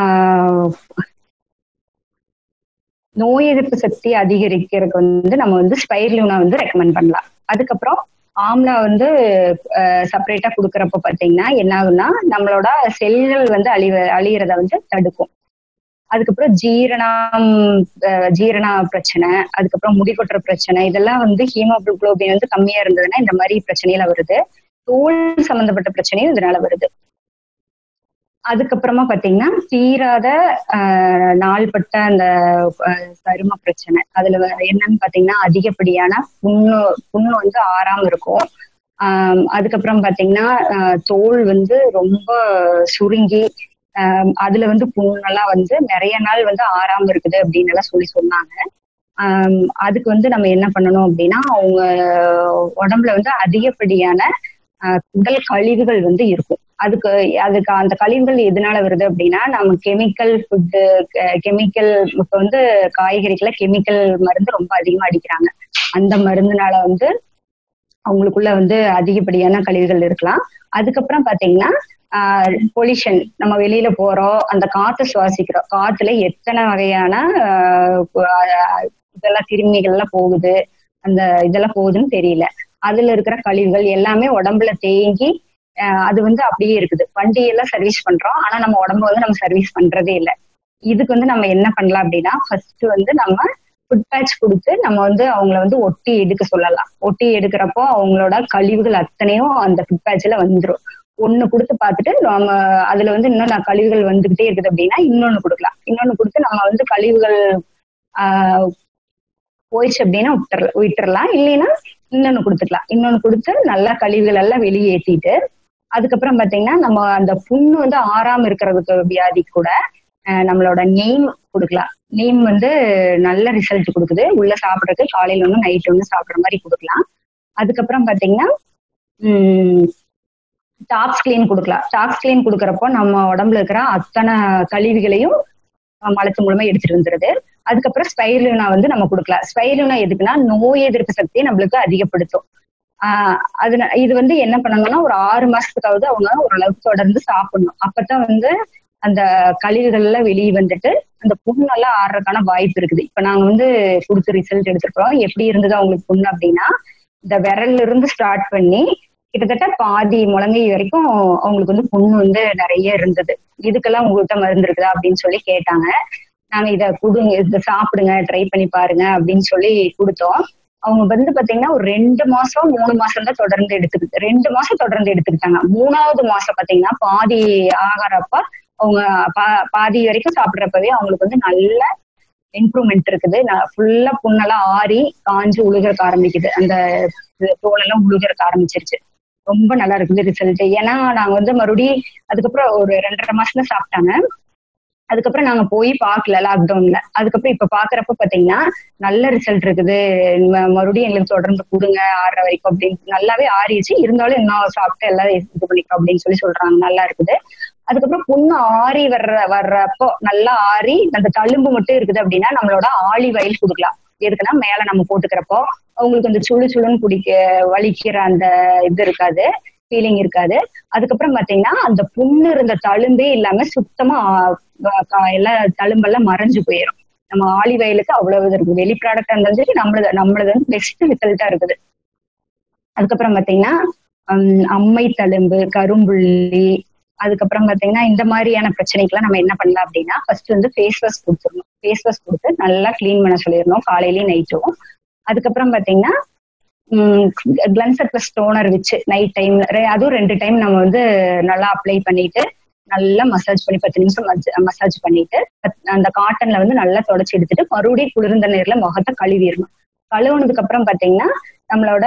நோய் எதிர்ப்பு சக்தி அதிகரிக்கிறதுக்கு வந்து நம்ம வந்து ஸ்பைர்லூனா வந்து ரெக்கமெண்ட் பண்ணலாம் அதுக்கப்புறம் ஆம்லா வந்து செப்பரேட்டா கொடுக்குறப்ப பாத்தீங்கன்னா என்ன ஆகும்னா நம்மளோட செல்கள் வந்து அழிவ அழியறத வந்து தடுக்கும் அதுக்கப்புறம் ஜீரணம் ஜீரண பிரச்சனை அதுக்கப்புறம் முடி கொட்டுற பிரச்சனை இதெல்லாம் வந்து ஹீமோகுளோபின் வந்து கம்மியா இருந்ததுன்னா இந்த மாதிரி பிரச்சனையில வருது தோல் சம்பந்தப்பட்ட பிரச்சனையும் இதனால வருது அதுக்கப்புறமா பாத்தீங்கன்னா தீராத நாள்பட்ட அந்த சரும பிரச்சனை அதுல என்னன்னு பாத்தீங்கன்னா அதிகப்படியான புண்ணு புண்ணு வந்து ஆறாம இருக்கும் ஆஹ் அதுக்கப்புறம் பாத்தீங்கன்னா தோல் வந்து ரொம்ப சுருங்கி அதுல வந்து புண்ணெல்லாம் வந்து நிறைய நாள் வந்து ஆறாம இருக்குது அப்படின்னு எல்லாம் சொல்லி சொன்னாங்க ஆஹ் அதுக்கு வந்து நம்ம என்ன பண்ணணும் அப்படின்னா அவங்க உடம்புல வந்து அதிகப்படியான உடல் கழிவுகள் வந்து இருக்கும் அதுக்கு அதுக்கு அந்த கழிவுகள் எதனால வருது அப்படின்னா நம்ம கெமிக்கல் ஃபுட்டு கெமிக்கல் இப்போ வந்து காய்கறிகளை கெமிக்கல் மருந்து ரொம்ப அதிகமா அடிக்கிறாங்க அந்த மருந்துனால வந்து அவங்களுக்குள்ள வந்து அதிகப்படியான கழிவுகள் இருக்கலாம் அதுக்கப்புறம் பாத்தீங்கன்னா பொல்யூஷன் நம்ம வெளியில போறோம் அந்த காத்து சுவாசிக்கிறோம் காத்துல எத்தனை வகையான இதெல்லாம் கிருமிகள்லாம் போகுது அந்த இதெல்லாம் போகுதுன்னு தெரியல அதுல இருக்கிற கழிவுகள் எல்லாமே உடம்புல தேங்கி அஹ் அது வந்து அப்படியே இருக்குது வண்டி எல்லாம் சர்வீஸ் பண்றோம் ஆனா நம்ம உடம்பு வந்து நம்ம சர்வீஸ் பண்றதே இல்லை இதுக்கு வந்து நம்ம என்ன பண்ணலாம் அப்படின்னா ஃபர்ஸ்ட் வந்து நம்ம ஃபுட் பேட்ச் கொடுத்து நம்ம வந்து அவங்கள வந்து ஒட்டி எடுக்க சொல்லலாம் ஒட்டி எடுக்கிறப்போ அவங்களோட கழிவுகள் அத்தனையும் அந்த ஃபுட் பேட்ச்ல வந்துடும் ஒண்ணு கொடுத்து பார்த்துட்டு நம்ம அதுல வந்து இன்னும் நான் கழிவுகள் வந்துகிட்டே இருக்குது அப்படின்னா இன்னொன்னு கொடுக்கலாம் இன்னொன்னு கொடுத்து நம்ம வந்து கழிவுகள் ஆஹ் போயிடுச்சு அப்படின்னா விட்டுற விட்டுறலாம் இல்லைன்னா இன்னொன்னு கொடுத்துக்கலாம் இன்னொன்னு கொடுத்து நல்லா கழிவுகள் எல்லாம் வெளியேற்றிட்டு அதுக்கப்புறம் பாத்தீங்கன்னா நம்ம அந்த புண்ணு வந்து ஆறாம இருக்கிறதுக்கு வியாதி கூட அஹ் நம்மளோட நெய்ம் கொடுக்கலாம் நெய்ம் வந்து நல்ல ரிசல்ட் கொடுக்குது உள்ள சாப்பிட்றதுக்கு காலையில ஒன்று நைட் ஒன்று சாப்பிட்ற மாதிரி கொடுக்கலாம் அதுக்கப்புறம் பாத்தீங்கன்னா உம் டாப்ஸ் கிளீன் கொடுக்கலாம் டாப்ஸ் கிளீன் கொடுக்கறப்போ நம்ம உடம்புல இருக்கிற அத்தனை கழிவுகளையும் அஹ் மலத்து மூலமா எடுத்துட்டு வந்துருது அதுக்கப்புறம் ஸ்பைருனா வந்து நம்ம கொடுக்கலாம் ஸ்பைருனா எதுக்குன்னா நோய் எதிர்ப்பு சக்தியை நம்மளுக்கு அதிகப்படுத்தும் ஆஹ் அது ந- இது வந்து என்ன பண்ணணும்னா ஒரு ஆறு மாசத்துக்காவது அவங்க ஓரளவுக்கு தொடர்ந்து சாப்பிடணும் அப்பதான் வந்து அந்த கழிவுகள் எல்லாம் வெளியே வந்துட்டு அந்த புண்ணெல்லாம் ஆடுறதுக்கான வாய்ப்பு இருக்குது இப்ப நாங்க வந்து கொடுத்து ரிசல்ட் எடுத்திருக்கிறோம் எப்படி இருந்தது அவங்களுக்கு புண்ணு அப்படின்னா இந்த விரல்ல இருந்து ஸ்டார்ட் பண்ணி கிட்டத்தட்ட பாதி முழங்கை வரைக்கும் அவங்களுக்கு வந்து புண்ணு வந்து நிறைய இருந்தது இதுக்கெல்லாம் உங்கள்கிட்ட மருந்து இருக்குதா அப்படின்னு சொல்லி கேட்டாங்க நாங்க இத கொடுங்க இத சாப்பிடுங்க ட்ரை பண்ணி பாருங்க அப்படின்னு சொல்லி கொடுத்தோம் அவங்க வந்து பாத்தீங்கன்னா ஒரு ரெண்டு மாசம் மூணு மாசம் தான் தொடர்ந்து எடுத்துக்கிட்டு ரெண்டு மாசம் தொடர்ந்து எடுத்துக்கிட்டாங்க மூணாவது மாசம் பாத்தீங்கன்னா பாதி ஆகாரப்ப அவங்க பா- பாதி வரைக்கும் சாப்பிடுறப்பவே அவங்களுக்கு வந்து நல்ல இம்ப்ரூவ்மெண்ட் இருக்குது ஃபுல்லா புண்ணெல்லாம் ஆறி காஞ்சு உழுகிறக்க ஆரம்பிக்குது அந்த இது தோலெல்லாம் உழுகிறக்க ஆரம்பிச்சிருச்சு ரொம்ப நல்லா இருக்குது ரிசல்ட் ஏன்னா நாங்க வந்து மறுபடியும் அதுக்கப்புறம் ஒரு ரெண்டரை மாசம் தான் சாப்பிட்டாங்க அதுக்கப்புறம் நாங்க போய் பார்க்கல லாக்டவுன்ல அதுக்கப்புறம் இப்ப பாக்குறப்ப பாத்தீங்கன்னா நல்ல ரிசல்ட் இருக்குது ம- மறுபடியும் எங்களுக்கு தொடர்ந்து கொடுங்க ஆறுற வரைக்கும் அப்படின்னு நல்லாவே ஆறிடுச்சு இருந்தாலும் இன்னும் சாப்பிட்டு எல்லாம் இது பண்ணிக்கோ அப்படின்னு சொல்லி சொல்றாங்க நல்லா இருக்குது அதுக்கப்புறம் புண்ணு ஆறி வர்ற வர்றப்போ நல்லா ஆறி அந்த தழும்பு மட்டும் இருக்குது அப்படின்னா நம்மளோட ஆளி வயல் கொடுக்கலாம் எதுக்குன்னா மேல நம்ம போட்டுக்கிறப்போ அவங்களுக்கு அந்த சுழு சுளுன்னு குடிக்க வலிக்கிற அந்த இது இருக்காது ஃபீலிங் இருக்காது அதுக்கப்புறம் பாத்தீங்கன்னா அந்த புண்ணு இருந்த தழும்பே இல்லாம சுத்தமா ஆ, கா- எல்லாம் தழும்பெல்லாம் மறைஞ்சு போயிடும் நம்ம ஆளி வயலுக்கு அவ்வளவு இது இருக்கு வெளி ப்ராடக்டா இருந்தாலும் சரி நம்மளது நம்மளது வந்து பெஸ்ட் ரிசல்ட்டா இருக்குது அதுக்கப்புறம் பாத்தீங்கன்னா ஹம், அம்மை தழும்பு கரும்புள்ளி அதுக்கப்புறம் பாத்தீங்கன்னா இந்த மாதிரியான பிரச்சனைக்கெல்லாம் நம்ம என்ன பண்ணலாம் அப்படின்னா ஃபர்ஸ்ட் வந்து ஃபேஸ் வாஷ் கொடுத்துடணும் ஃபேஸ் வாஷ் கொடுத்து நல்லா க்ளீன் பண்ண சொல்லிடணும் காலையிலயும் நைட்டும் அதுக்கப்புறம் பாத்தீங்கன்னா கிளன்சர் பிளஸ் டோனர் வச்சு நைட் டைம் அதுவும் ரெண்டு டைம் நம்ம வந்து நல்லா அப்ளை பண்ணிட்டு நல்லா மசாஜ் பண்ணி பத்து நிமிஷம் மசாஜ் பண்ணிட்டு பத்- அந்த காட்டன்ல வந்து நல்லா தொடச்சி எடுத்துட்டு மறுபடியும் குளிர்ந்த நீர்ல முகத்தை கழுவிடணும் கழுவுனதுக்கு அப்புறம் பாத்தீங்கன்னா நம்மளோட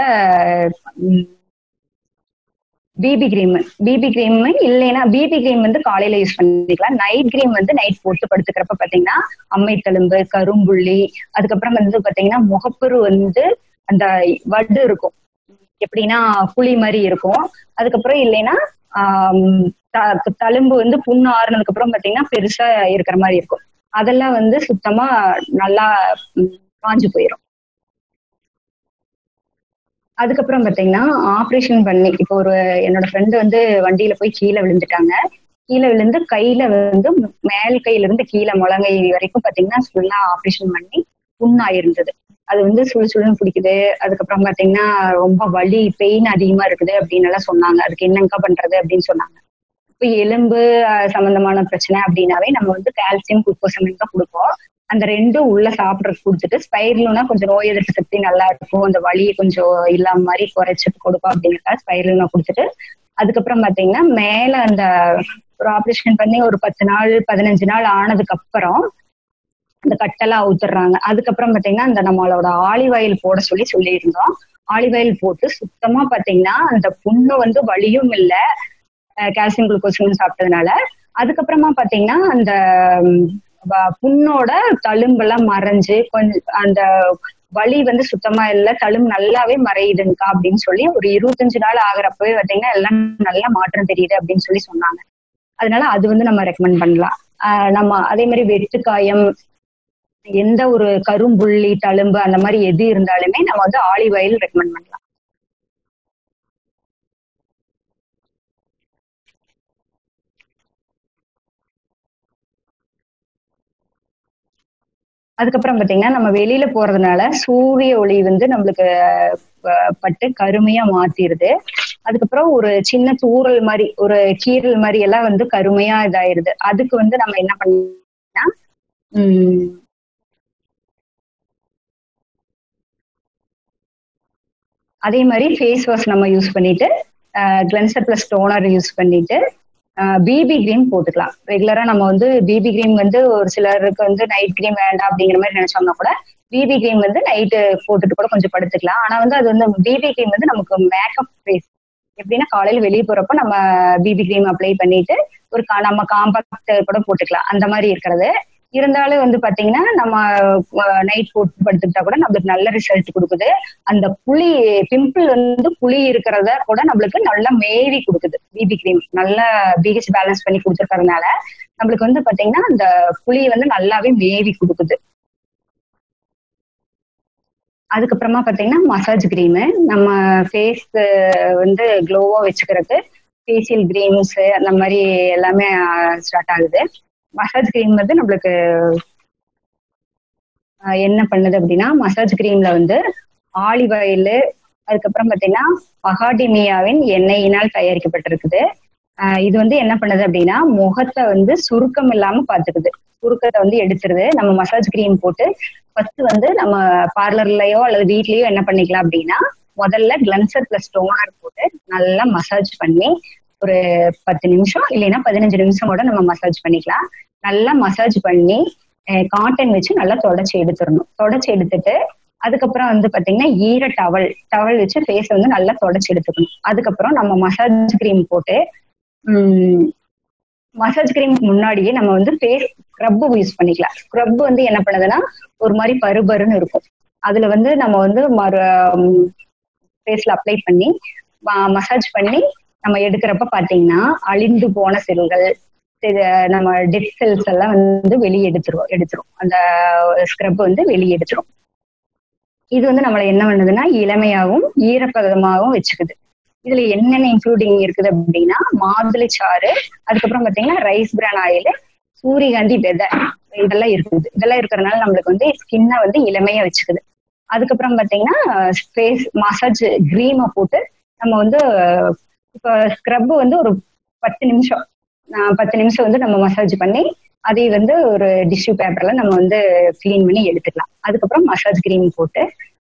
பிபி கிரீம் பிபி கிரீம் இல்லைன்னா பிபி கிரீம் வந்து காலையில யூஸ் பண்ணிக்கலாம் நைட் கிரீம் வந்து நைட் போட்டு படுத்துக்கிறப்ப பாத்தீங்கன்னா அம்மை தழும்பு கரும்புள்ளி அதுக்கப்புறம் வந்து பாத்தீங்கன்னா முகப்பரு வந்து அந்த வடு இருக்கும் எப்படின்னா புளி மாதிரி இருக்கும் அதுக்கப்புறம் இல்லைன்னா ஆம், த- தழும்பு வந்து புண்ணு ஆறுனதுக்கு அப்புறம் பாத்தீங்கன்னா பெருசா இருக்கிற மாதிரி இருக்கும் அதெல்லாம் வந்து சுத்தமா நல்லா ம், காஞ்சு போயிடும் அதுக்கப்புறம் பாத்தீங்கன்னா ஆப்ரேஷன் பண்ணி இப்போ ஒரு என்னோட ஃப்ரெண்டு வந்து வண்டியில போய் கீழே விழுந்துட்டாங்க கீழே விழுந்து கையில வந்து மேல் கையில இருந்து கீழே முழங்கை வரைக்கும் பாத்தீங்கன்னா ஃபுல்லா ஆப்ரேஷன் பண்ணி புண்ணாயிருந்தது அது வந்து சுழு சுழுன்னு பிடிக்குது அதுக்கப்புறம் பாத்தீங்கன்னா ரொம்ப வலி பெயின் அதிகமா இருக்குது அப்படின்னு எல்லாம் சொன்னாங்க அதுக்கு என்னங்கா பண்றது அப்படின்னு சொன்னாங்க இப்போ எலும்பு அஹ், சம்பந்தமான பிரச்சனை அப்படின்னாவே நம்ம வந்து கால்சியம் குளுக்கோசமின் தான் கொடுப்போம் அந்த ரெண்டும் உள்ள சாப்பிட்றது கொடுத்துட்டு ஸ்பைர்லூனா கொஞ்சம் நோய் எதிர்ப்பு சக்தி நல்லா இருக்கும் அந்த வலியை கொஞ்சம் இல்லாம மாதிரி குறைச்சிட்டு கொடுப்போம் அப்படிங்கிறதா ஸ்பைர்லூனா கொடுத்துட்டு அதுக்கப்புறம் பாத்தீங்கன்னா மேல அந்த ஒரு ஆப்ரேஷன் பண்ணி ஒரு பத்து நாள் பதினஞ்சு நாள் ஆனதுக்கு அப்புறம் அந்த கட்டெல்லாம் அவுத்துடுறாங்க அதுக்கப்புறம் பாத்தீங்கன்னா அந்த நம்மளோட ஆலிவ் ஆயில் போட சொல்லி சொல்லியிருந்தோம் ஆலிவ் ஆயில் போட்டு சுத்தமா பாத்தீங்கன்னா அந்த புண்ணு வந்து வலியும் இல்ல கால்சியம் குளுக்கோஸ் சாப்பிட்டதுனால அதுக்கப்புறமா பாத்தீங்கன்னா அந்த ம், வ- புண்ணோட தழும்பெல்லாம் மறைஞ்சு கொஞ்சம் அந்த வலி வந்து சுத்தமா இல்ல தழும்பு நல்லாவே மறையுதுங்கக்கா அப்படின்னு சொல்லி ஒரு இருபத்தஞ்சு நாள் ஆகுறப்பவே பாத்தீங்கன்னா எல்லாம் நல்ல மாற்றம் தெரியுது அப்படின்னு சொல்லி சொன்னாங்க அதனால அது வந்து நம்ம ரெக்கமெண்ட் பண்ணலாம் ஆஹ் நம்ம அதே மாதிரி வெட்டுக்காயம் எந்த ஒரு கரும்புள்ளி தழும்பு அந்த மாதிரி எது இருந்தாலுமே நம்ம வந்து ஆலிவ் ஆயில் ரெக்கமெண்ட் பண்ணலாம் அதுக்கப்புறம் பாத்தீங்கன்னா நம்ம வெளியில போறதுனால சூரிய ஒளி வந்து நம்மளுக்கு அஹ், பட்டு கருமையா மாத்திருது அதுக்கப்புறம் ஒரு சின்ன தூறல் மாதிரி ஒரு கீரல் மாதிரி எல்லாம் வந்து கருமையா இதாயிருது அதுக்கு வந்து நம்ம என்ன பண்ணா உம் அதே மாதிரி ஃபேஸ் வாஷ் நம்ம யூஸ் பண்ணிட்டு கிளென்சர் பிளஸ் டோனர் யூஸ் பண்ணிட்டு பிபி கிரீம் போட்டுக்கலாம் ரெகுலரா நம்ம வந்து பிபி கிரீம் வந்து ஒரு சிலருக்கு வந்து நைட் கிரீம் வேண்டாம் அப்படிங்கிற மாதிரி நினைச்சோம்னா கூட பிபி கிரீம் வந்து நைட்டு போட்டுட்டு கூட கொஞ்சம் படுத்துக்கலாம் ஆனா வந்து அது வந்து பிபி கிரீம் வந்து நமக்கு மேக்கப் ஃபேஸ் எப்படின்னா காலையில வெளியே போறப்போ நம்ம பிபி கிரீம் அப்ளை பண்ணிட்டு ஒரு கா- நம்ம காம்பாக்ட் கூட போட்டுக்கலாம் அந்த மாதிரி இருக்கிறது இருந்தாலும் வந்து பாத்தீங்கன்னா நம்ம நைட் போட்டு படுத்துக்கிட்டா கூட நம்மளுக்கு நல்ல ரிசல்ட் கொடுக்குது அந்த புளி பிம்பிள் வந்து புளி இருக்கிறத கூட நம்மளுக்கு நல்லா மேவி கொடுக்குது பிபி கிரீம் நல்லா பிஹெச் பேலன்ஸ் பண்ணி கொடுத்துருக்கறதுனால நம்மளுக்கு வந்து பாத்தீங்கன்னா அந்த புளி வந்து நல்லாவே மேவி கொடுக்குது அதுக்கப்புறமா பாத்தீங்கன்னா மசாஜ் கிரீமு நம்ம ஃபேஸ் வந்து க்ளோவா வச்சுக்கிறதுக்கு ஃபேஷியல் கிரீம்ஸ் அந்த மாதிரி எல்லாமே ஸ்டார்ட் ஆகுது மசாஜ் கிரீம் வந்து நம்மளுக்கு ஆஹ் என்ன பண்ணுது அப்படின்னா மசாஜ் கிரீம்ல வந்து ஆலிவ் ஆயில் அதுக்கப்புறம் பாத்தீங்கன்னா பகாடிமியாவின் எண்ணெயினால் தயாரிக்கப்பட்டிருக்குது ஆஹ் இது வந்து என்ன பண்ணுது அப்படின்னா முகத்தை வந்து சுருக்கம் இல்லாம பாத்துக்குது சுருக்கத்தை வந்து எடுத்துருது நம்ம மசாஜ் கிரீம் போட்டு ஃபர்ஸ்ட் வந்து நம்ம பார்லர்லயோ அல்லது வீட்லயோ என்ன பண்ணிக்கலாம் அப்படின்னா முதல்ல கிளன்சர் பிளஸ் டோனர் போட்டு நல்லா மசாஜ் பண்ணி ஒரு பத்து நிமிஷம் இல்லைன்னா பதினஞ்சு நிமிஷம் கூட நம்ம மசாஜ் பண்ணிக்கலாம் நல்லா மசாஜ் பண்ணி காட்டன் வச்சு நல்லா தொடச்சி எடுத்துடணும் தொடச்சி எடுத்துட்டு அதுக்கப்புறம் வந்து பாத்தீங்கன்னா ஈர டவல் டவல் வச்சு ஃபேஸ் வந்து நல்லா தொடச்சி எடுத்துக்கணும் அதுக்கப்புறம் நம்ம மசாஜ் கிரீம் போட்டு மசாஜ் கிரீமுக்கு முன்னாடியே நம்ம வந்து ஃபேஸ் ஸ்க்ரப் யூஸ் பண்ணிக்கலாம் ஸ்க்ரப் வந்து என்ன பண்ணுதுன்னா ஒரு மாதிரி பருபருன்னு இருக்கும் அதுல வந்து நம்ம வந்து மறு ஃபேஸ்ல அப்ளை பண்ணி மசாஜ் பண்ணி நம்ம எடுக்கிறப்ப பாத்தீங்கன்னா அழிந்து போன செல்கள் இது நம்ம டெட் செல்ஸ் எல்லாம் வந்து வெளியே எடுத்துரும் எடுத்துரும் அந்த ஸ்க்ரப் வந்து வெளியே எடுத்துரும் இது வந்து நம்மளை என்ன பண்ணுதுன்னா இளமையாகவும் ஈரப்பதமாகவும் வச்சுக்குது இதுல என்னென்ன இன்க்ளூடிங் இருக்குது அப்படின்னா மாதுளை சாறு அதுக்கப்புறம் பாத்தீங்கன்னா ரைஸ் பிரான் ஆயில் சூரியகாந்தி விதை இதெல்லாம் இருக்குது இதெல்லாம் இருக்கிறதுனால நம்மளுக்கு வந்து ஸ்கின்னை வந்து இளமையா வச்சுக்குது அதுக்கப்புறம் பாத்தீங்கன்னா ஃபேஸ் மசாஜ் கிரீமை போட்டு நம்ம வந்து இப்போ ஸ்க்ரப் வந்து ஒரு பத்து நிமிஷம் பத்து நிமிஷம் வந்து நம்ம மசாஜ் பண்ணி அதை வந்து ஒரு டிஷ்யூ பேப்பர்ல நம்ம வந்து கிளீன் பண்ணி எடுத்துக்கலாம் அதுக்கப்புறம் மசாஜ் கிரீம் போட்டு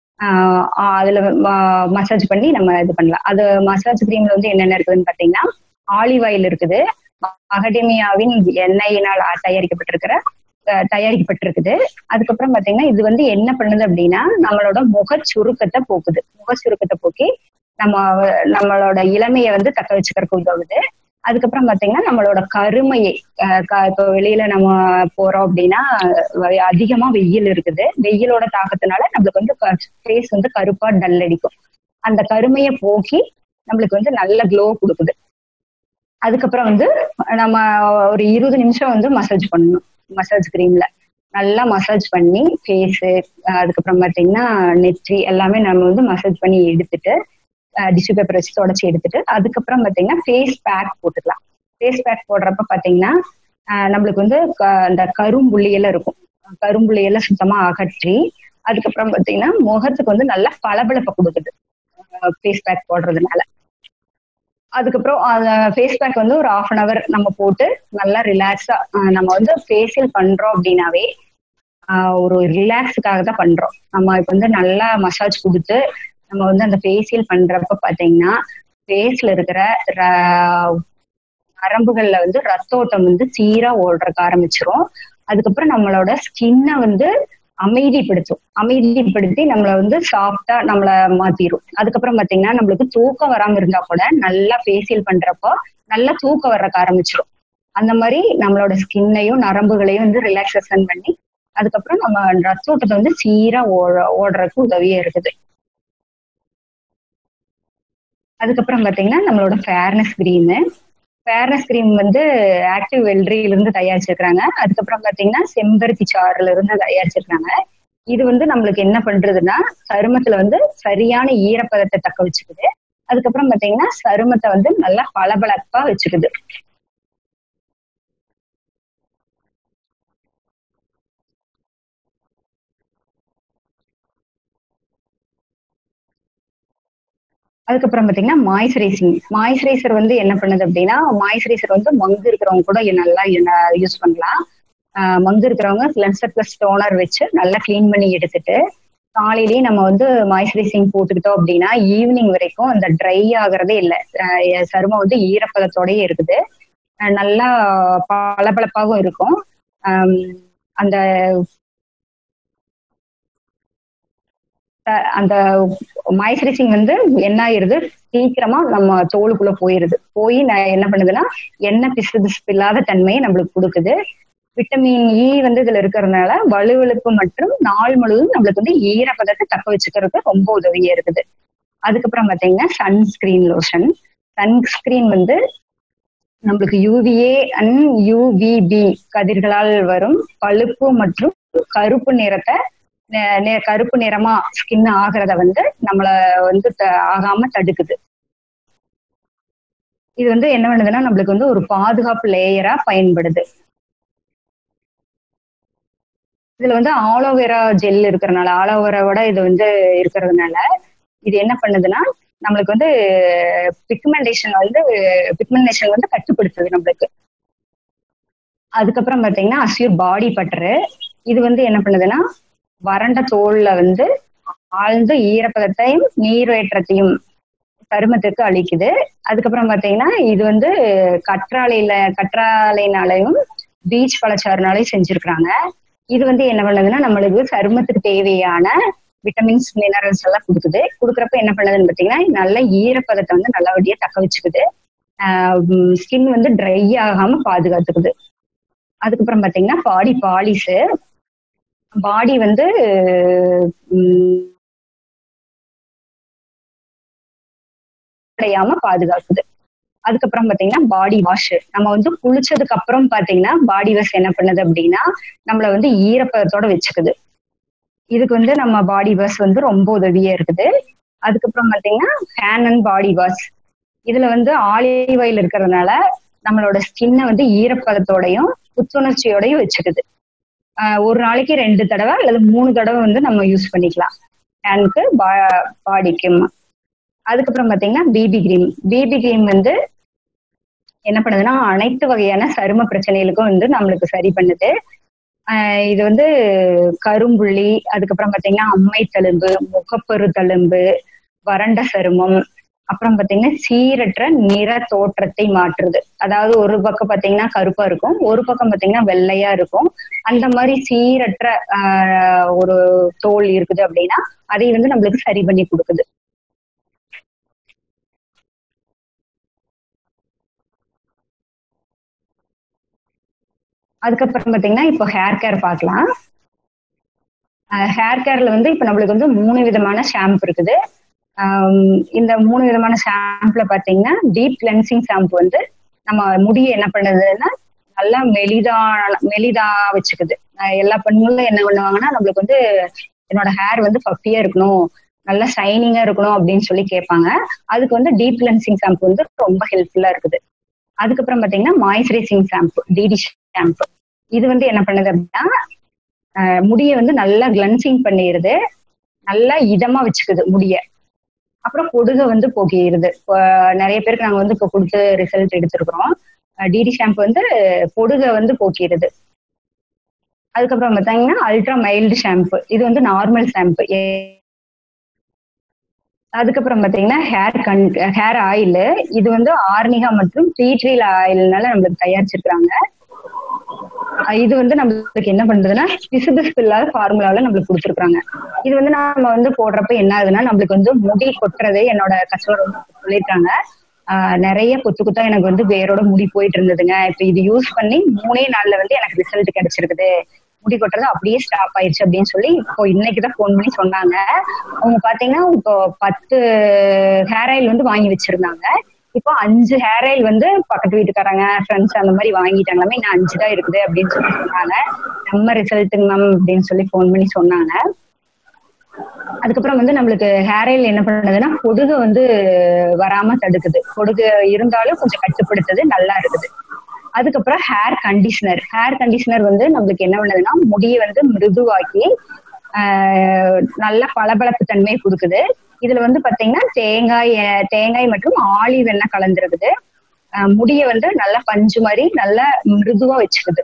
அதுல மசாஜ் பண்ணி நம்ம இது பண்ணலாம் அது மசாஜ் கிரீம்ல வந்து என்னென்ன இருக்குதுன்னு பாத்தீங்கன்னா ஆலிவ் ஆயில் இருக்குது அகடேமியாவின் எண்ணெயினால் தயாரிக்கப்பட்டிருக்கிற தயாரிக்கப்பட்டிருக்குது அதுக்கப்புறம் பாத்தீங்கன்னா இது வந்து என்ன பண்ணுது அப்படின்னா நம்மளோட முக சுருக்கத்தை போக்குது முக சுருக்கத்தை போக்கி நம்ம நம்மளோட இளமையை வந்து தக்க வச்சுக்கிறதுக்கு உதவுது அதுக்கப்புறம் பாத்தீங்கன்னா நம்மளோட கருமையை இப்போ வெளியில நம்ம போறோம் அப்படின்னா அதிகமா வெயில் இருக்குது வெயிலோட தாக்கத்தினால நம்மளுக்கு வந்து ஃபேஸ் வந்து கருப்பா டல் அடிக்கும் அந்த கருமையை போக்கி நம்மளுக்கு வந்து நல்ல க்ளோ கொடுக்குது அதுக்கப்புறம் வந்து நம்ம ஒரு இருபது நிமிஷம் வந்து மசாஜ் பண்ணணும் மசாஜ் கிரீம்ல நல்லா மசாஜ் பண்ணி ஃபேஸு அதுக்கப்புறம் பார்த்தீங்கன்னா நெற்றி எல்லாமே நம்ம வந்து மசாஜ் பண்ணி எடுத்துட்டு டிஷ்யூ பேப்பர் வச்சு தொடச்சி எடுத்துட்டு அதுக்கப்புறம் பார்த்தீங்கன்னா ஃபேஸ் பேக் போட்டுக்கலாம் ஃபேஸ் பேக் போடுறப்ப பார்த்தீங்கன்னா நம்மளுக்கு வந்து அந்த கரும்புள்ளியெல்லாம் இருக்கும் கரும்புள்ளியெல்லாம் சுத்தமா அகற்றி அதுக்கப்புறம் பார்த்தீங்கன்னா முகத்துக்கு வந்து நல்லா பளபளப்பை கொடுக்குது ஃபேஸ் பேக் போடுறதுனால அதுக்கப்புறம் ஃபேஸ் பேக் வந்து ஒரு ஆஃப் அன் அவர் நம்ம போட்டு நல்லா ரிலாக்ஸா நம்ம வந்து ஃபேஷியல் பண்றோம் அப்படின்னாவே ஒரு ரிலாக்ஸுக்காக தான் பண்றோம் நம்ம இப்போ வந்து நல்லா மசாஜ் கொடுத்து நம்ம வந்து அந்த ஃபேஷியல் பண்றப்ப பாத்தீங்கன்னா ஃபேஸ்ல இருக்கிற நரம்புகள்ல வந்து ரத்தோட்டம் வந்து சீரா ஓடுறக்க ஆரம்பிச்சிரும் அதுக்கப்புறம் நம்மளோட ஸ்கின்னை வந்து அமைதிப்படுத்தும் அமைதிப்படுத்தி நம்மளை வந்து சாஃப்டா நம்மள மாத்திரும் அதுக்கப்புறம் பாத்தீங்கன்னா நம்மளுக்கு தூக்கம் வராம இருந்தா கூட நல்லா ஃபேஷியல் பண்றப்போ நல்லா தூக்கம் வர்றக்க ஆரம்பிச்சிரும் அந்த மாதிரி நம்மளோட ஸ்கின்னையும் நரம்புகளையும் வந்து ரிலாக்ஸேஷன் பண்ணி அதுக்கப்புறம் நம்ம ரத்தோட்டத்தை வந்து சீரா ஓட ஓடுறதுக்கு உதவியா இருக்குது அதுக்கப்புறம் பாத்தீங்கன்னா நம்மளோட ஃபேர்னஸ் கிரீமு ஃபேர்னஸ் கிரீம் வந்து ஆக்டிவ் வெல்ட்ரியில இருந்து தயாரிச்சிருக்காங்க அதுக்கப்புறம் பாத்தீங்கன்னா செம்பருத்தி சாறுல இருந்து தயாரிச்சிருக்காங்க இது வந்து நம்மளுக்கு என்ன பண்றதுன்னா சருமத்துல வந்து சரியான ஈரப்பதத்தை தக்க வச்சுக்குது அதுக்கப்புறம் பாத்தீங்கன்னா சருமத்தை வந்து நல்லா பளபளப்பா வச்சுக்குது அதுக்கப்புறம் பாத்தீங்கன்னா மாய்ஸ்சரைசிங் மாய்ஸ்சரைசர் வந்து என்ன பண்ணுது அப்படின்னா மாய்ஸ்சரைசர் வந்து மங்கு இருக்கிறவங்க கூட நல்லா யூஸ் பண்ணலாம் ஆஹ் மங்கு இருக்கிறவங்க கிளென்சர் பிளஸ் டோனர் வச்சு நல்லா க்ளீன் பண்ணி எடுத்துட்டு காலையிலேயே நம்ம வந்து மாய்ஸ்சரைசிங் போட்டுக்கிட்டோம் அப்படின்னா ஈவினிங் வரைக்கும் அந்த ட்ரை ஆகுறதே இல்லை சருமம் வந்து ஈரப்பதத்தோடயே இருக்குது அஹ் நல்லா பளபளப்பாகவும் இருக்கும் ஆம், அந்த அஹ் அந்த மாய்ஸ்சரைசிங் வந்து என்ன ஆயிருது சீக்கிரமா நம்ம தோலுக்குள்ள போயிருது போய் ந- என்ன பண்ணுதுன்னா எண்ணெய் பிசு பிசுப்பு இல்லாத தன்மையை நம்மளுக்கு கொடுக்குது விட்டமின் இ வந்து இதுல இருக்கிறதுனால வலுவழுப்பு மற்றும் நாள் முழுவதும் நம்மளுக்கு வந்து ஈரப்பதத்தை தக்க வச்சுக்கிறதுக்கு ரொம்ப உதவியா இருக்குது அதுக்கப்புறம் பாத்தீங்கன்னா சன்ஸ்கிரீன் லோஷன் சன்ஸ்கிரீன் வந்து நம்மளுக்கு யூவிஏ அண்ட் யூவிபி கதிர்களால் வரும் பழுப்பு மற்றும் கருப்பு நிறத்தை நெ- நெ- கருப்பு நிறமா ஸ்கின் ஆகிறத வந்து நம்மள வந்து த- ஆகாம தடுக்குது இது வந்து என்ன பண்ணுதுன்னா நம்மளுக்கு வந்து ஒரு பாதுகாப்பு லேயரா பயன்படுது இதுல வந்து ஆலோவேரா ஜெல் இருக்கிறனால ஆலோவேராவோட இது வந்து இருக்கிறதுனால இது என்ன பண்ணுதுன்னா நம்மளுக்கு வந்து பிக்மெண்டேஷன் வந்து பிக்மெண்டேஷன் வந்து கட்டுப்படுத்துது நம்மளுக்கு அதுக்கப்புறம் பாத்தீங்கன்னா அஸ்யூர் பாடி பட்டரு இது வந்து என்ன பண்ணுதுன்னா வறண்ட தோல்ல வந்து ஆழ்ந்த ஈரப்பதத்தையும் நீரேற்றத்தையும் சருமத்திற்கு அளிக்குது அதுக்கப்புறம் பாத்தீங்கன்னா இது வந்து கற்றாழையில கற்றாழைனாலையும் பீச் பழச்சாறுனாலையும் செஞ்சிருக்கிறாங்க இது வந்து என்ன பண்ணுதுன்னா நம்மளுக்கு சருமத்துக்கு தேவையான விட்டமின்ஸ் மினரல்ஸ் எல்லாம் கொடுக்குது கொடுக்குறப்ப என்ன பண்ணுதுன்னு பாத்தீங்கன்னா நல்ல ஈரப்பதத்தை வந்து நல்லபடியா தக்க வச்சுக்குது ஸ்கின் வந்து ட்ரை ஆகாம பாதுகாத்துக்குது அதுக்கப்புறம் பாத்தீங்கன்னா பாடி பாலிஷு பாடி வந்து உம், அடையாம பாதுகாக்குது அதுக்கப்புறம் பாத்தீங்கன்னா பாடி வாஷ் நம்ம வந்து குளிச்சதுக்கு அப்புறம் பாத்தீங்கன்னா பாடி வாஷ் என்ன பண்ணுது அப்படின்னா நம்மள வந்து ஈரப்பதத்தோட வச்சுக்குது இதுக்கு வந்து நம்ம பாடி வாஷ் வந்து ரொம்ப உதவியா இருக்குது அதுக்கப்புறம் பாத்தீங்கன்னா ஹேண்ட் அண்ட் பாடி வாஷ் இதுல வந்து ஆலிவ் ஆயில் இருக்கிறதுனால நம்மளோட ஸ்கின்னை வந்து ஈரப்பதத்தோடையும் புத்துணர்ச்சியோடையும் வச்சுக்குது ஆஹ் ஒரு நாளைக்கு ரெண்டு தடவை அல்லது மூணு தடவை வந்து நம்ம யூஸ் பண்ணிக்கலாம் ஹேண்ட்க்கு பாடிக்கும் அதுக்கப்புறம் பாத்தீங்கன்னா பிபி கிரீம் பிபி கிரீம் வந்து என்ன பண்ணுதுன்னா அனைத்து வகையான சரும பிரச்சனைகளுக்கும் வந்து நம்மளுக்கு சரி பண்ணுது ஆஹ் இது வந்து கரும்புள்ளி அதுக்கப்புறம் பாத்தீங்கன்னா அம்மை தழும்பு முகப்பரு தழும்பு வறண்ட சருமம் அப்புறம் பாத்தீங்கன்னா சீரற்ற நிற தோற்றத்தை மாற்றுது அதாவது ஒரு பக்கம் பாத்தீங்கன்னா கருப்பா இருக்கும் ஒரு பக்கம் பாத்தீங்கன்னா வெள்ளையா இருக்கும் அந்த மாதிரி சீரற்ற ஆஹ் ஒரு தோல் இருக்குது அப்படின்னா அதை வந்து நம்மளுக்கு சரி பண்ணி கொடுக்குது அதுக்கப்புறம் பாத்தீங்கன்னா இப்போ ஹேர் கேர் பார்க்கலாம் ஹேர் கேர்ல வந்து இப்போ நம்மளுக்கு வந்து மூணு விதமான ஷாம்பு இருக்குது ஆம், இந்த மூணு விதமான ஷாம்புல பாத்தீங்கன்னா டீப் கிளென்சிங் ஷாம்பு வந்து நம்ம முடியை என்ன பண்ணுதுன்னா நல்லா மெலிதா மெலிதா வச்சுக்குது அஹ் எல்லா பெண்களும் என்ன பண்ணுவாங்கன்னா நம்மளுக்கு வந்து என்னோட ஹேர் வந்து பஃபியா இருக்கணும் நல்லா ஷைனிங்கா இருக்கணும் அப்படின்னு சொல்லி கேட்பாங்க அதுக்கு வந்து டீப் கிளென்சிங் ஷாம்பு வந்து ரொம்ப ஹெல்ப்ஃபுல்லா இருக்குது அதுக்கப்புறம் பாத்தீங்கன்னா மாய்ஸ்சரைசிங் ஷாம்பு டிடி ஷாம்பு இது வந்து என்ன பண்ணுது அப்படின்னா அஹ் முடியை வந்து நல்லா கிளன்சிங் பண்ணிடுது நல்லா இதமா வச்சுக்குது முடிய அப்புறம் பொடுகை வந்து போக்கிடுது இப்போ நிறைய பேருக்கு நாங்க வந்து இப்போ கொடுத்து ரிசல்ட் எடுத்திருக்கிறோம் டிடி ஷாம்பு வந்து பொடுகை வந்து போக்கிடுது அதுக்கப்புறம் பார்த்தாங்கன்னா அல்ட்ரா மைல்டு ஷாம்பு இது வந்து நார்மல் ஷாம்பு அதுக்கப்புறம் பாத்தீங்கன்னா ஹேர் கன் ஹேர் ஆயில் இது வந்து ஆர்னிகா மற்றும் பீட்ரில் ஆயில்னால நம்மளுக்கு தயாரிச்சிருக்கிறாங்க அஹ் இது வந்து நம்மளுக்கு என்ன பண்றதுன்னா பிசு பிசுப்பு இல்லாத ஃபார்முலாவில நம்மளுக்கு கொடுத்துருக்காங்க இது வந்து நம்ம வந்து போடுறப்ப என்ன ஆகுதுன்னா நம்மளுக்கு வந்து முடி கொட்டுறது என்னோட கஸ்டமர் வந்து சொல்லியிருக்காங்க ஆஹ் நிறைய கொத்து கொத்தா எனக்கு வந்து வேரோட முடி போயிட்டு இருந்ததுங்க இப்ப இது யூஸ் பண்ணி மூணே நாள்ல வந்து எனக்கு ரிசல்ட் கிடைச்சிருக்குது முடி கொட்டுறது அப்படியே ஸ்டாப் ஆயிடுச்சு அப்படின்னு சொல்லி இப்போ இன்னைக்குதான் ஃபோன் பண்ணி சொன்னாங்க அவங்க பாத்தீங்கன்னா இப்போ பத்து ஹேர் ஆயில் வந்து வாங்கி வச்சிருந்தாங்க இப்போ அஞ்சு ஹேர் ஆயில் வந்து பக்கத்து வீட்டுக்காரங்க ஃப்ரெண்ட்ஸ் அந்த மாதிரி வாங்கிட்டாங்களாமே இன்னும் அஞ்சு தான் இருக்குது அப்படின்னு சொல்லி சொன்னாங்க நம்ம ரிசல்ட்டுங்க மேம் அப்படின்னு சொல்லி ஃபோன் பண்ணி சொன்னாங்க அதுக்கப்புறம் வந்து நம்மளுக்கு ஹேர் ஆயில் என்ன பண்ணுதுன்னா பொடுகு வந்து வராம தடுக்குது பொடுகு இருந்தாலும் கொஞ்சம் கட்டுப்படுத்துது நல்லா இருக்குது அதுக்கப்புறம் ஹேர் கண்டிஷனர் ஹேர் கண்டிஷனர் வந்து நம்மளுக்கு என்ன பண்ணுதுன்னா முடியை வந்து மிருதுவாக்கி ஆஹ் நல்ல பளபளப்பு தன்மையை கொடுக்குது இதுல வந்து பாத்தீங்கன்னா தேங்காய் அஹ் தேங்காய் மற்றும் ஆலிவ் எண்ணெய் கலந்துருக்குது ஆஹ் முடிய வந்து நல்லா பஞ்சு மாதிரி நல்லா மிருதுவா வச்சுக்குது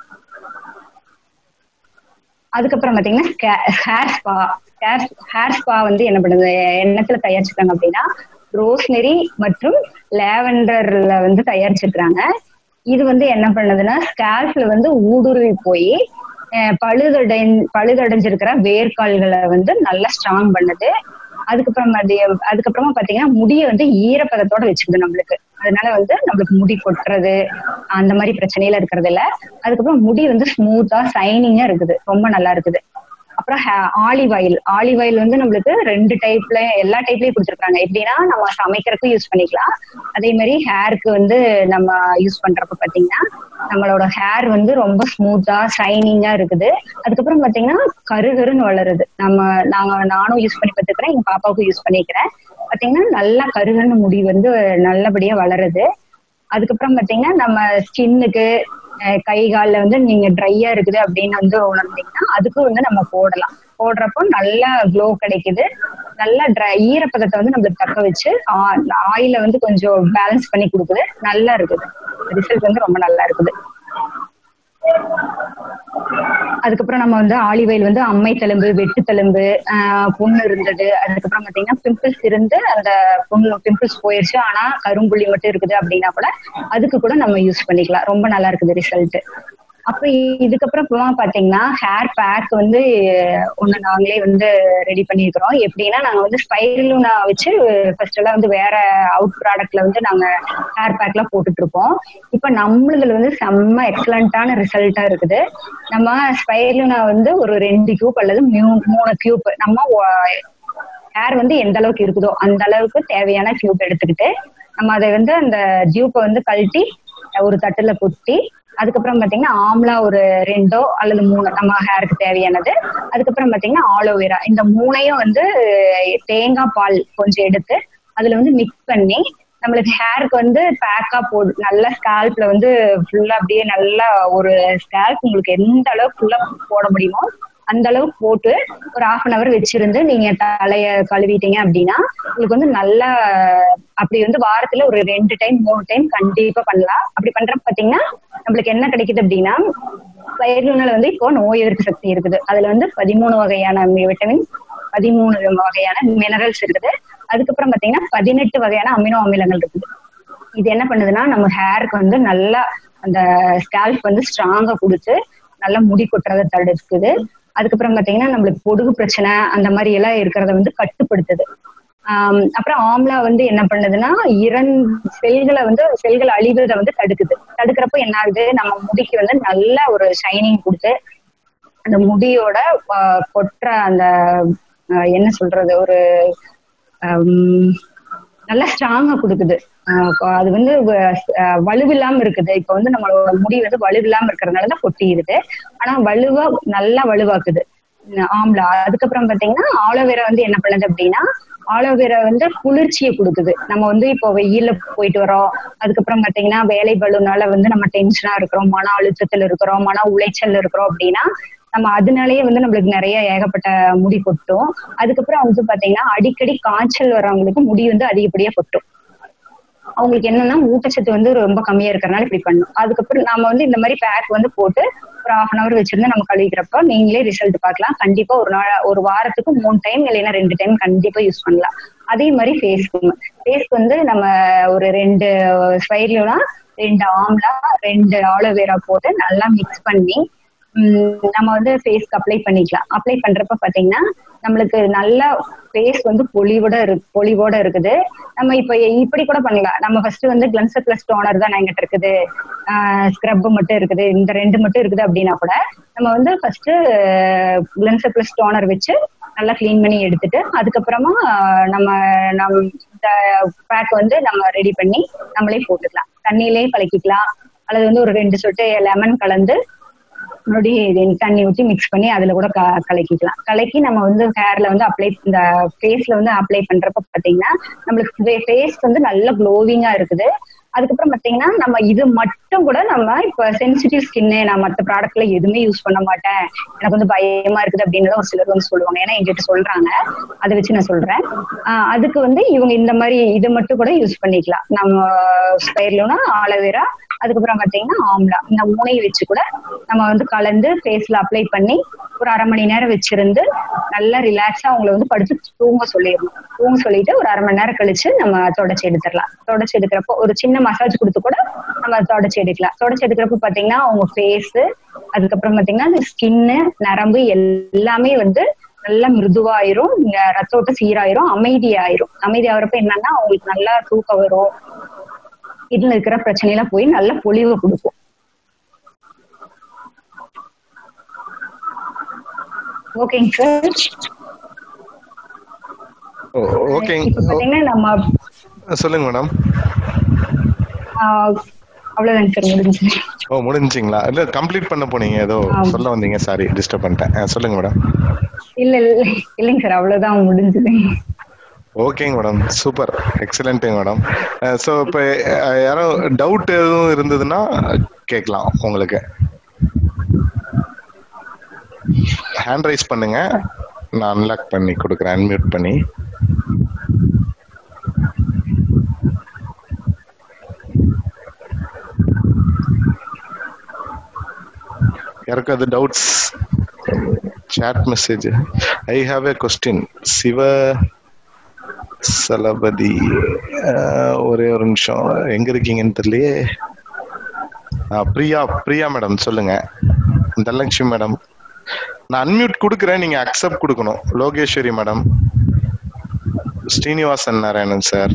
அதுக்கப்புறம் பாத்தீங்கன்னா hair spa hair hair spa வந்து என்ன பண்ணுது எண்ணத்துல தயாரிச்சிருக்காங்க அப்படின்னா ரோஸ்மெரி மற்றும் லேவெண்டர்ல வந்து தயாரிச்சிருக்காங்க இது வந்து என்ன பண்ணுதுன்னா ஸ்கேல்ப்ல வந்து ஊடுருவி போய் பழுதடை பழுதடைஞ்சிருக்கிற வேர்க்கால்களை வந்து நல்லா ஸ்ட்ராங் பண்ணுது அதுக்கப்புறம் மதியம் அதுக்கப்புறமா பாத்தீங்கன்னா முடியை வந்து ஈரப்பதத்தோட வச்சுக்குது நம்மளுக்கு அதனால வந்து நம்மளுக்கு முடி கொட்டுறது அந்த மாதிரி பிரச்சனையில இருக்கிறது இல்ல அதுக்கப்புறம் முடி வந்து ஸ்மூத்தா சைனிங்கா இருக்குது ரொம்ப நல்லா இருக்குது அப்புறம் ஆலிவ் ஆயில் ஆலிவ் ஆயில் வந்து நம்மளுக்கு ரெண்டு டைப்ல எல்லா டைப்லயும் கொடுத்துருக்காங்க எப்படின்னா நம்ம சமைக்கிறதுக்கும் யூஸ் பண்ணிக்கலாம் அதே மாதிரி ஹேருக்கு வந்து நம்ம யூஸ் பண்றப்ப பாத்தீங்கன்னா நம்மளோட ஹேர் வந்து ரொம்ப ஸ்மூத்தா ஷைனிங்கா இருக்குது அதுக்கப்புறம் பாத்தீங்கன்னா கருகருன்னு வளருது நம்ம நாங்க நானும் யூஸ் பண்ணி பார்த்துக்கிறேன் எங்க பாப்பாவுக்கும் யூஸ் பண்ணிக்கிறேன் பாத்தீங்கன்னா நல்லா கருகன்னு முடி வந்து நல்லபடியா வளருது அதுக்கப்புறம் பாத்தீங்கன்னா நம்ம ஸ்கின்னுக்கு கை காலில் வந்து நீங்க ட்ரையா இருக்குது அப்படின்னு வந்து உணர்ந்தீங்கன்னா அதுக்கும் வந்து நம்ம போடலாம் போடுறப்போ நல்லா க்ளோ கிடைக்குது நல்லா ட்ரை ஈரப்பதத்தை வந்து நம்மளுக்கு தக்க வச்சு ஆயில வந்து கொஞ்சம் பேலன்ஸ் பண்ணி கொடுக்குது நல்லா இருக்குது ரிசல்ட் வந்து ரொம்ப நல்லா இருக்குது அதுக்கப்புறம் நம்ம வந்து ஆலிவ் ஆயில் வந்து அம்மை தழும்பு வெட்டு தழும்பு புண்ணு இருந்தது அதுக்கப்புறம் பாத்தீங்கன்னா பிம்பிள்ஸ் இருந்து அந்த புண்ணு பிம்பிள்ஸ் போயிருச்சு ஆனா கரும்புள்ளி மட்டும் இருக்குது அப்படின்னா கூட அதுக்கு கூட நம்ம யூஸ் பண்ணிக்கலாம் ரொம்ப நல்லா இருக்குது ரிசல்ட் அப்ப இதுக்கப்புறம் பாத்தீங்கன்னா ஹேர் பேக் வந்து ஒண்ணு நாங்களே வந்து ரெடி பண்ணிருக்கிறோம் எப்படின்னா நாங்க வந்து ஸ்பைரலூனா வச்சு ஃபர்ஸ்ட் எல்லாம் வந்து வேற அவுட் ப்ராடக்ட்ல வந்து நாங்க ஹேர் பேக் எல்லாம் போட்டுட்டு இருப்போம் இப்ப நம்மளுதுல வந்து செம்ம எக்ஸலண்டான ரிசல்ட்டா இருக்குது நம்ம ஸ்பைரலூனா வந்து ஒரு ரெண்டு கியூப் அல்லது மூணு கியூப் நம்ம ஹேர் வந்து எந்த அளவுக்கு இருக்குதோ அந்த அளவுக்கு தேவையான கியூப் எடுத்துக்கிட்டு நம்ம அதை வந்து அந்த டியூப்பை வந்து கழட்டி ஒரு தட்டுல கொட்டி அதுக்கப்புறம் பாத்தீங்கன்னா ஆம்லா ஒரு ரெண்டோ அல்லது மூணு நம்ம ஹேருக்கு தேவையானது அதுக்கப்புறம் பாத்தீங்கன்னா ஆலோவேரா இந்த மூணையும் வந்து தேங்காய் பால் கொஞ்சம் எடுத்து அதுல வந்து மிக்ஸ் பண்ணி நம்மளுக்கு ஹேருக்கு வந்து பேக்கா போடு நல்ல ஸ்கால்ப்ல வந்து ஃபுல்லா அப்படியே நல்லா ஒரு ஸ்கால்ப் உங்களுக்கு எந்த அளவுக்கு ஃபுல்லா போட முடியுமோ அந்த அளவுக்கு போட்டு ஒரு ஹாஃப் அன் அவர் வச்சிருந்து நீங்க தலைய கழுவிட்டீங்க அப்படின்னா உங்களுக்கு வந்து நல்லா அப்படி வந்து வாரத்துல ஒரு ரெண்டு டைம் மூணு டைம் கண்டிப்பா பண்ணலாம் அப்படி பண்றப்ப பாத்தீங்கன்னா நம்மளுக்கு என்ன கிடைக்குது அப்படின்னா பயிர்ல வந்து இப்போ நோய் எதிர்ப்பு சக்தி இருக்குது அதுல வந்து பதிமூணு வகையான விட்டமின் பதிமூணு வகையான மினரல்ஸ் இருக்குது அதுக்கப்புறம் பாத்தீங்கன்னா பதினெட்டு வகையான அமினோ அமிலங்கள் இருக்குது இது என்ன பண்ணுதுன்னா நம்ம ஹேருக்கு வந்து நல்லா அந்த ஸ்கால்ப் வந்து ஸ்ட்ராங்கா கொடுத்து நல்லா முடி கொட்டுறதை தடுக்குது அதுக்கப்புறம் பாத்தீங்கன்னா நம்மளுக்கு பொடுகு பிரச்சனை அந்த மாதிரி எல்லாம் இருக்கிறத வந்து கட்டுப்படுத்துது ஆஹ் அப்புறம் ஆம்லா வந்து என்ன பண்ணுதுன்னா இறந் செல்களை வந்து செல்கள் அழிவதை வந்து தடுக்குது தடுக்கிறப்போ என்ன ஆகுது நம்ம முடிக்கு வந்து நல்ல ஒரு ஷைனிங் கொடுத்து அந்த முடியோட கொட்டுற அந்த என்ன சொல்றது ஒரு நல்லா ஸ்ட்ராங்கா கொடுக்குது அது வந்து வலுவில்லாம இருக்குது இப்ப வந்து நம்மளோட முடி வந்து வலுவில்லாம இருக்கிறதுனாலதான் கொட்டிடுது ஆனா வலுவா நல்லா வலுவாக்குது ஆம்லா அதுக்கப்புறம் பாத்தீங்கன்னா ஆலோவேரா வந்து என்ன பண்ணுது அப்படின்னா ஆலோவேரா வந்து குளிர்ச்சியை கொடுக்குது நம்ம வந்து இப்போ வெயில போயிட்டு வரோம் அதுக்கப்புறம் பாத்தீங்கன்னா வேலை பலுனால வந்து நம்ம டென்ஷனா இருக்கிறோம் மன அழுத்தத்துல இருக்கிறோம் மன உளைச்சல் இருக்கிறோம் அப்படின்னா நம்ம அதனாலயே வந்து நம்மளுக்கு நிறைய ஏகப்பட்ட முடி கொட்டும் அதுக்கப்புறம் வந்து பாத்தீங்கன்னா அடிக்கடி காய்ச்சல் வர்றவங்களுக்கு முடி வந்து அதிகப்படியா கொட்டும் அவங்களுக்கு என்னன்னா ஊட்டச்சத்து வந்து ரொம்ப கம்மியா இருக்கிறனால இப்படி பண்ணும் அதுக்கப்புறம் நாம வந்து இந்த மாதிரி பேக் வந்து போட்டு ஒரு ஹாஃப் அன் அவர் வச்சிருந்து நம்ம கழுவிக்கிறப்ப நீங்களே ரிசல்ட் பார்க்கலாம் கண்டிப்பா ஒரு நாள் ஒரு வாரத்துக்கு மூணு டைம் இல்லைன்னா ரெண்டு டைம் கண்டிப்பா யூஸ் பண்ணலாம் அதே மாதிரி ஃபேஸ்க்கு ஃபேஸ்க்கு வந்து நம்ம ஒரு ரெண்டு ஸ்பைர்லா ரெண்டு ஆம்லா ரெண்டு ஆலோவேரா போட்டு நல்லா மிக்ஸ் பண்ணி நம்ம வந்து ஃபேஸ்க்கு அப்ளை பண்ணிக்கலாம் அப்ளை பண்றப்ப பாத்தீங்கன்னா நம்மளுக்கு நல்ல ஃபேஸ் வந்து பொலிவோட இருக்கு பொலிவோட இருக்குது நம்ம இப்ப இப்படி கூட பண்ணலாம் நம்ம ஃபர்ஸ்ட் வந்து கிளன்சர் பிளஸ் டோனர் தான் எங்கிட்ட இருக்குது ஸ்க்ரப் மட்டும் இருக்குது இந்த ரெண்டு மட்டும் இருக்குது அப்படின்னா கூட நம்ம வந்து ஃபர்ஸ்ட் கிளன்சர் பிளஸ் டோனர் வச்சு நல்லா கிளீன் பண்ணி எடுத்துட்டு அதுக்கப்புறமா நம்ம நம் இந்த பேக் வந்து நம்ம ரெடி பண்ணி நம்மளே போட்டுக்கலாம் தண்ணியிலே கலக்கிக்கலாம் அல்லது வந்து ஒரு ரெண்டு சொட்டு லெமன் கலந்து மறுபடியும் தண்ணி ஊற்றி மிக்ஸ் பண்ணி அதுல கூட க கலக்கிக்கலாம் கலக்கி நம்ம வந்து ஹேர்ல வந்து அப்ளை இந்த ஃபேஸ்ல வந்து அப்ளை பண்றப்ப பாத்தீங்கன்னா நம்மளுக்கு ஃபேஸ் வந்து நல்ல க்ளோவிங்கா இருக்குது அதுக்கப்புறம் பாத்தீங்கன்னா நம்ம இது மட்டும் கூட நம்ம இப்ப சென்சிட்டிவ் ஸ்கின்னு நான் மத்த ப்ராடக்ட்ல எதுவுமே யூஸ் பண்ண மாட்டேன் எனக்கு வந்து பயமா இருக்குது அப்படின்னு ஒரு சிலர் வந்து சொல்லுவாங்க ஏன்னா எங்கிட்ட சொல்றாங்க அதை வச்சு நான் சொல்றேன் ஆஹ் அதுக்கு வந்து இவங்க இந்த மாதிரி இது மட்டும் கூட யூஸ் பண்ணிக்கலாம் நம்ம ஸ்பைர்லூனா ஆலோவேரா அதுக்கப்புறம் பாத்தீங்கன்னா ஆம்லா இந்த மூணையும் வச்சு கூட நம்ம வந்து கலந்து ஃபேஸ்ல அப்ளை பண்ணி ஒரு அரை மணி நேரம் வச்சிருந்து நல்லா ரிலாக்ஸா அவங்கள வந்து படுத்து தூங்க சொல்லிடணும் தூங்க சொல்லிட்டு ஒரு அரை மணி நேரம் கழிச்சு நம்ம தொடச்சி எடுத்துடலாம் தொடச்சி எடுக்கிறப்போ ஒரு சின்ன மசாஜ் கொடுத்து கூட நம்ம தொடச்சி எடுக்கலாம் தொடச்சி எடுக்கிறப்போ பாத்தீங்கன்னா அவங்க ஃபேஸ் அதுக்கப்புறம் பாத்தீங்கன்னா அந்த ஸ்கின்னு நரம்பு எல்லாமே வந்து நல்லா மிருதுவாயிரும் இங்க ரத்த ஓட்டம் சீராயிரும் அமைதியாயிரும் அமைதி ஆகிறப்ப என்னன்னா அவங்களுக்கு நல்லா தூக்கம் வரும் இதுல இருக்கிற பிரச்சனையெல்லாம் போய் நல்ல பொலிவு கொடுக்கும் ஓகேங்க சார் ஓகேங்க இப்ப பாத்தீங்கன்னா நம்ம சொல்லுங்க மேடம் ஆஹ், அவ்வளவுதாங்க சார் முடிஞ்சு ஓ முடிஞ்சிங்களா இல்ல கம்ப்ளீட் பண்ண போனீங்க ஏதோ ஆமா. சொல்ல வந்தீங்க சாரி டிஸ்டர்ப் பண்ணிட்டேன் ஆ, சொல்லுங்க மேடம் இல்ல இல்ல இல்லைங்க சார் அவ்வளவுதான் முடிஞ்சது ஓகேங்க மேடம் சூப்பர் எக்ஸலண்ட்டுங்க மேடம் ஸோ இப்போ யாரோ டவுட் எதுவும் இருந்ததுன்னா கேட்கலாம் உங்களுக்கு ஹேண்ட் ரைஸ் பண்ணுங்க நான் அன்லாக் பண்ணி கொடுக்குறேன் அன்மியூட் பண்ணி யாருக்காவது doubts chat message I have a question Siva Chalapathi ah, ஒரே ஒரு நிமிஷம் எங்க இருக்கீங்கன்னு தெரியலையே அஹ், பிரியா பிரியா மேடம் சொல்லுங்க தனலட்சுமி மேடம் நான் அன்மியூட் கொடுக்குறேன் நீங்க அக்செப்ட் கொடுக்கணும் லோகேஸ்வரி மேடம் ஸ்ரீனிவாசன் நாராயணன் சார்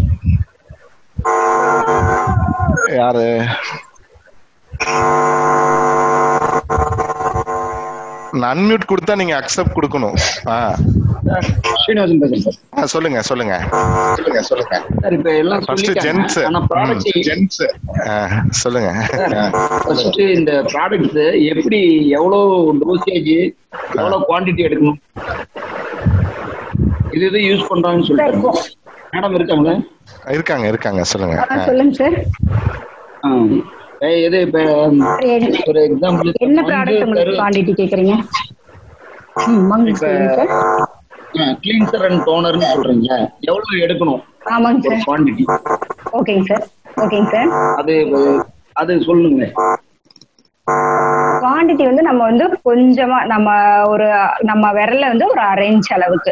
யாரு நான் அன்மியூட் கொடுத்தா நீங்க அக்செப்ட் கொடுக்கணும் ஆ ஸ்ரீனிவாசன் பேசுறேன் சார் ஆ, சொல்லுங்க சொல்லுங்க சொல்லுங்க சொல்லுங்க சார் இப்ப எல்லாம் ஃபர்ஸ்ட் சொல்லிட்டாங்க. ஜென்ஸ் ஆனா ப்ராடக்ட் ஜென்ஸ் சொல்லுங்க ஃபர்ஸ்ட் இந்த ப்ராடக்ட்ஸ் எப்படி எவ்வளவு டோசேஜ் எவ்வளவு குவாண்டிட்டி எடுக்கணும் இது இது யூஸ் பண்றாங்கன்னு சொல்லிட்டாங்க மேடம் இருக்காங்களா இருக்காங்க இருக்காங்க சொல்லுங்க ஆ, சொல்லுங்க சார் ஆ. ஏய், இது இப்ப ஒரு எக்ஸாம்பிள் என்ன ப்ராடக்ட் உங்களுக்கு குவாண்டிட்டி கேக்குறீங்க ம் வாங்க இப்ப சொல்லுங்க சார் கிளீன்சர் அண்ட் டோனர்னு சொல்றீங்க எவ்வளவு எடுக்கணும் ஆமாங்க ஒரு சார் குவாண்டிட்டி ஓகேங்க சார் ஓகேங்க சார் அது அது சொல்லுங்க குவாண்டிட்டி வந்து நம்ம வந்து கொஞ்சமா நம்ம ஒரு நம்ம விரல்ல வந்து ஒரு அரை இன்ச் அளவுக்கு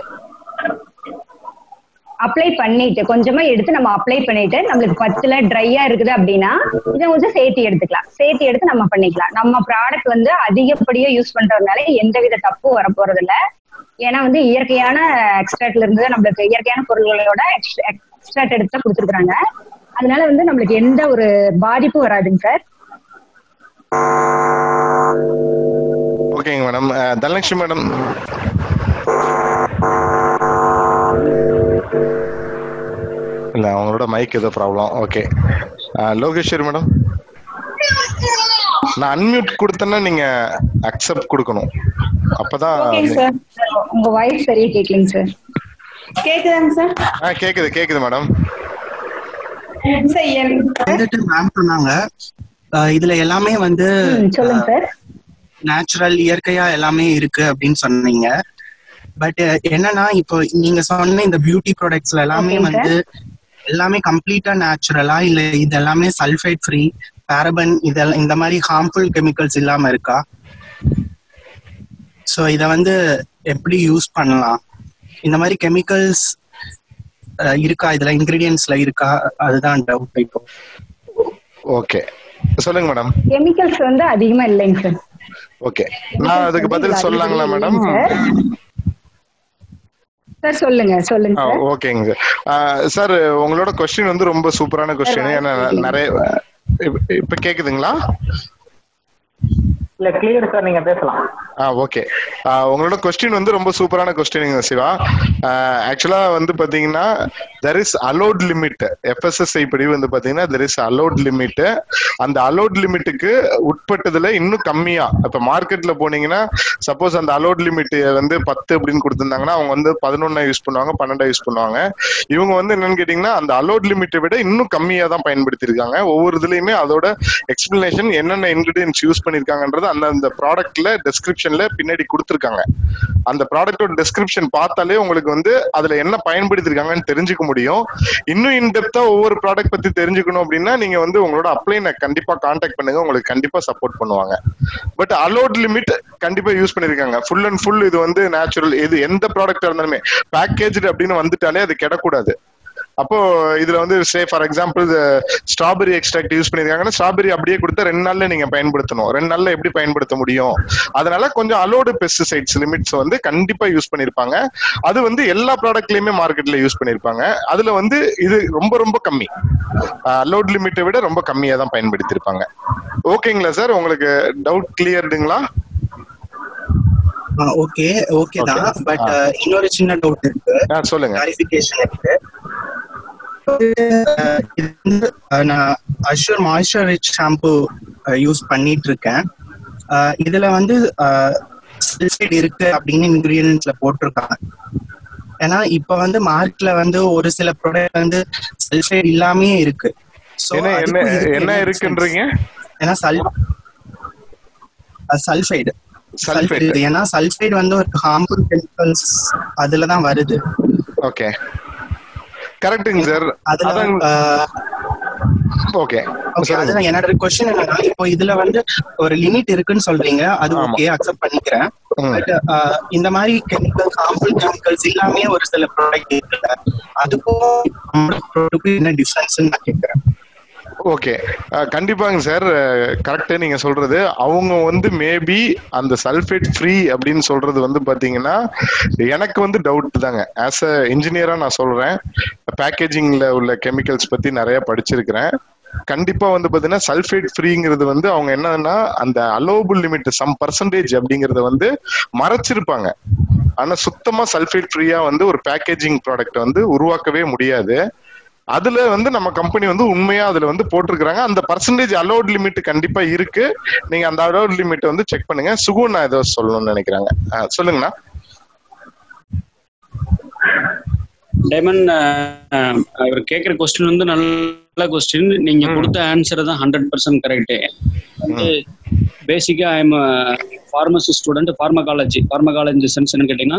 அப்ளை பண்ணிட்டு கொஞ்சமா எடுத்து நம்ம அப்ளை பண்ணிட்டு நம்மளுக்கு பத்துல ட்ரையா இருக்குது அப்படின்னா இதை கொஞ்சம் சேர்த்து எடுத்துக்கலாம் சேர்த்து எடுத்து நம்ம பண்ணிக்கலாம் நம்ம ப்ராடக்ட் வந்து அதிகப்படியா யூஸ் பண்றதுனால எந்தவித தப்பும் வர போறது இல்ல ஏன்னா வந்து இயற்கையான எக்ஸ்ட்ராக்ட்ல இருந்து நம்மளுக்கு இயற்கையான பொருள்களோட எக்ஸ்ட்ராக்ட் எடுத்து தான் கொடுத்துருக்காங்க அதனால வந்து நம்மளுக்கு எந்த ஒரு பாதிப்பும் வராதுங்க சார் ஓகேங்க மேடம் தனலட்சுமி மேடம் இல்ல அவங்களோட மைக் ஏதோ ப்ராப்ளம் ஓகே லோகேஸ்வரி மேடம் நான் அன்மியூட் கொடுத்தேன்னா நீங்க அக்செப்ட் கொடுக்கணும் அப்பதான் ஓகேங்க சார் உங்க வாய்ஸ் சரியா கேட்கலைங்க சார் கேக்குதாங்க சார் ஆ கேக்குது கேக்குது மேடம் சார் என் வந்துட்டு மேம் சொன்னாங்க அஹ் இதுல எல்லாமே வந்து ம், சொல்லுங்க சார் நேச்சுரல் இயற்கையா எல்லாமே இருக்கு அப்படின்னு சொன்னீங்க பட் என்னன்னா இப்போ நீங்க சொன்ன இந்த பியூட்டி ப்ராடக்ட்ஸ்ல எல்லாமே Okay, sir. வந்து எல்லாமே கம்ப்ளீட்டா நேச்சுரலா இல்ல இது எல்லாமே சல்ஃபைட் ஃப்ரீ பாரபன் இதெல்லாம் இந்த மாதிரி ஹார்ம்ஃபுல் கெமிக்கல்ஸ் இல்லாம இருக்கா சோ இத வந்து எப்படி யூஸ் பண்ணலாம் இந்த மாதிரி கெமிக்கல்ஸ் இருக்கா இதுல இன்கிரீடியன்ஸ்ல இருக்கா அதுதான் டவுட் இப்போ ஓகே சொல்லுங்க மேடம் கெமிக்கல்ஸ் வந்து அதிகமா இல்லைங்க சார் ஓகே நான் அதுக்கு பதில் சொல்லலாங்களா மேடம் சார் சொல்லுங்க சொல்லுங்க சார் ஓகேங்க சார் உங்களோட கொஸ்டின் வந்து ரொம்ப சூப்பரான கொஸ்டின் Sir, ஏன்னா voice நிறைய இப்ப- இப்ப கேக்குதுங்களா இல்ல கிளியர் சார் நீங்க பேசலாம் ஆ ஓகே உங்களோட கொஸ்டின் வந்து ரொம்ப சூப்பரான கொஸ்டின் சிவா ஆக்சுவலா வந்து பாத்தீங்கன்னா there is allot limit FSSAI படி வந்து பாத்தீங்கன்னா தெர் இஸ் அலோட் லிமிட் அந்த அலோட் லிமிட்டுக்கு உட்பட்டதுல இன்னும் கம்மியா இப்ப மார்க்கெட்ல போனீங்கன்னா சப்போஸ் அந்த அலோட் லிமிட் வந்து பத்து அப்படின்னு கொடுத்திருந்தாங்கன்னா அவங்க வந்து பதினொன்னா யூஸ் பண்ணுவாங்க பன்னெண்டா யூஸ் பண்ணுவாங்க இவங்க வந்து என்னன்னு கேட்டீங்கன்னா அந்த அலோட் லிமிட்டை விட இன்னும் கம்மியா தான் பயன்படுத்தியிருக்காங்க ஒவ்வொரு இதுலயுமே அதோட எக்ஸ்பிளனேஷன் என்னென்ன இன்கிரீடியன்ஸ் யூஸ் பண்ணிருக்காங்கன்றது அந்த அந்த ப்ராடக்ட்ல டெஸ்கிரிப்ஷன்ல பின்னாடி கொடுத்துருக்காங்க அந்த ப்ராடக்டோட டெஸ்கிரிப்ஷன் பார்த்தாலே உங்களுக்கு வந்து அதுல என்ன பயன்படுத்திருக்காங்கன்னு தெரிஞ்சுக்க முடியும் இன்னும் இன்டெப்தா ஒவ்வொரு ப்ராடக்ட் பத்தி தெரிஞ்சுக்கணும் அப்படின்னா நீங்க வந்து உங்களோட அப்ளைனை கண்டிப்பா காண்டாக்ட் பண்ணுங்க உங்களுக்கு கண்டிப்பா சப்போர்ட் பண்ணுவாங்க பட் அலோட் லிமிட் கண்டிப்பா யூஸ் பண்ணிருக்காங்க ஃபுல் அண்ட் ஃபுல் இது வந்து நேச்சுரல் இது எந்த ப்ராடக்ட் இருந்தாலுமே பேக்கேஜ் அப்படின்னு வந்துட்டாலே அது கிடக்கூடாது அப்போ இதுல வந்து say for example strawberry extract use பண்ணிருக்காங்கன்னா ஸ்ட்ராபெரி அப்படியே கொடுத்தா ரெண்டு நாள்ல நீங்க பயன்படுத்தணும் ரெண்டு நாள்ல எப்படி பயன்படுத்த முடியும் அதனால கொஞ்சம் அலோடு பெஸ்டிசைட்ஸ் லிமிட்ஸ் வந்து கண்டிப்பா யூஸ் பண்ணிருப்பாங்க அது வந்து எல்லா ப்ராடக்ட்லயுமே மார்க்கெட்ல யூஸ் பண்ணிருப்பாங்க அதுல வந்து இது ரொம்ப ரொம்ப கம்மி அலோட் லிமிட்டை விட ரொம்ப கம்மியா தான் பயன்படுத்தியிருப்பாங்க ஓகேங்களா சார் உங்களுக்கு டவுட் கிளியர்டுங்களா ஓகே ஓகே தான் பட் இன்னொரு சின்ன டவுட் இருக்கு ஆ, சொல்லுங்க கிளாரிஃபிகேஷன் இருக்கு அஹ் இது வந்து, அஹ் நான் Assure moisture rich shampoo use பண்ணிட்டு இருக்கேன் அஹ் இதுல வந்து சல்ஃபைட் இருக்கு அப்படின்னு இன்கிரீடியன்ஸ்ல போட்டிருக்காங்க ஏன்னா இப்ப வந்து மார்க்ல வந்து ஒரு சில ப்ராடக்ட் வந்து சல்ஃபைட் இல்லாமே இருக்கு So, என்ன என்ன அதுக்கும் இதுக்கும் என்ன difference? இருக்குன்றீங்க ஏன்னா சல் சல்ஃபைடு சல்ஃபேட் ஏன்னா சல்ஃபைடு வந்து ஒரு ஹார்ம்ஃபுல் கெமிக்கல்ஸ் அதுல தான் வருது ஓகே கரெக்ட்டுங்க சார் அதுல அதான் ஆஹ், ஓகே okay, அதுதான் என்னோட கொஸ்டின் என்னன்னா இப்போ இதுல வந்து ஒரு லிமிட் இருக்குன்னு சொல்றீங்க அது ஆமா. ஓகே அக்செப்ட் பண்ணிக்கிறேன் ம். பட் இந்த மாதிரி கெமிக்கல்ஸ் ஹார்ம்ஃபுல் கெமிக்கல்ஸ் இல்லாமே ஒரு சில ப்ராடக்ட் இருக்குல்ல அதுக்கும் நம்மளோட ப்ராடக்ட்டுக்கும் என்ன டிஃபரன்ஸ் நான் கேட்கிறேன் ஓகே கண்டிப்பாங்க சார் கரெக்ட் நீங்க சொல்றது அவங்க வந்து மேபி அந்த சல்ஃபேட் ஃப்ரீ அப்படின்னு சொல்றது வந்து பாத்தீங்கன்னா எனக்கு வந்து டவுட் தாங்க ஆஸ் அ இன்ஜினியரா நான் சொல்றேன் பேக்கேஜிங்ல உள்ள கெமிக்கல்ஸ் பத்தி நிறைய படிச்சிருக்கிறேன் கண்டிப்பா வந்து பாத்தீங்கன்னா சல்ஃபேட் ஃப்ரீங்கிறது வந்து அவங்க என்னன்னா அந்த அலோபுல் லிமிட் சம் பர்சன்டேஜ் அப்படிங்கறத வந்து மறைச்சிருப்பாங்க ஆனா சுத்தமா சல்ஃபேட் ஃப்ரீயா வந்து ஒரு பேக்கேஜிங் ப்ராடக்ட் வந்து உருவாக்கவே முடியாது அதுல வந்து நம்ம கம்பெனி வந்து உண்மையா அதுல வந்து போட்டிருக்காங்க அந்த பர்சன்டேஜ் அலோட் லிமிட் கண்டிப்பா இருக்கு நீங்க அந்த அலோட் லிமிட் வந்து செக் பண்ணுங்க சுகுன் நான் ஏதோ சொல்லணும்னு நினைக்கிறாங்க ஆ, சொல்லுங்கண்ணா டைமண்ட் இவர் கேட்குற கொஸ்டின் வந்து நல்ல கொஸ்டின் நீங்க ம். கொடுத்த ஆன்சர் தான் ஹண்ட்ரட் பர்சன்ட் கரெக்ட் வந்து பேசிக்கா I'm pharmacy student pharmacology pharmacology sense என்னன்னு கேட்டீங்கன்னா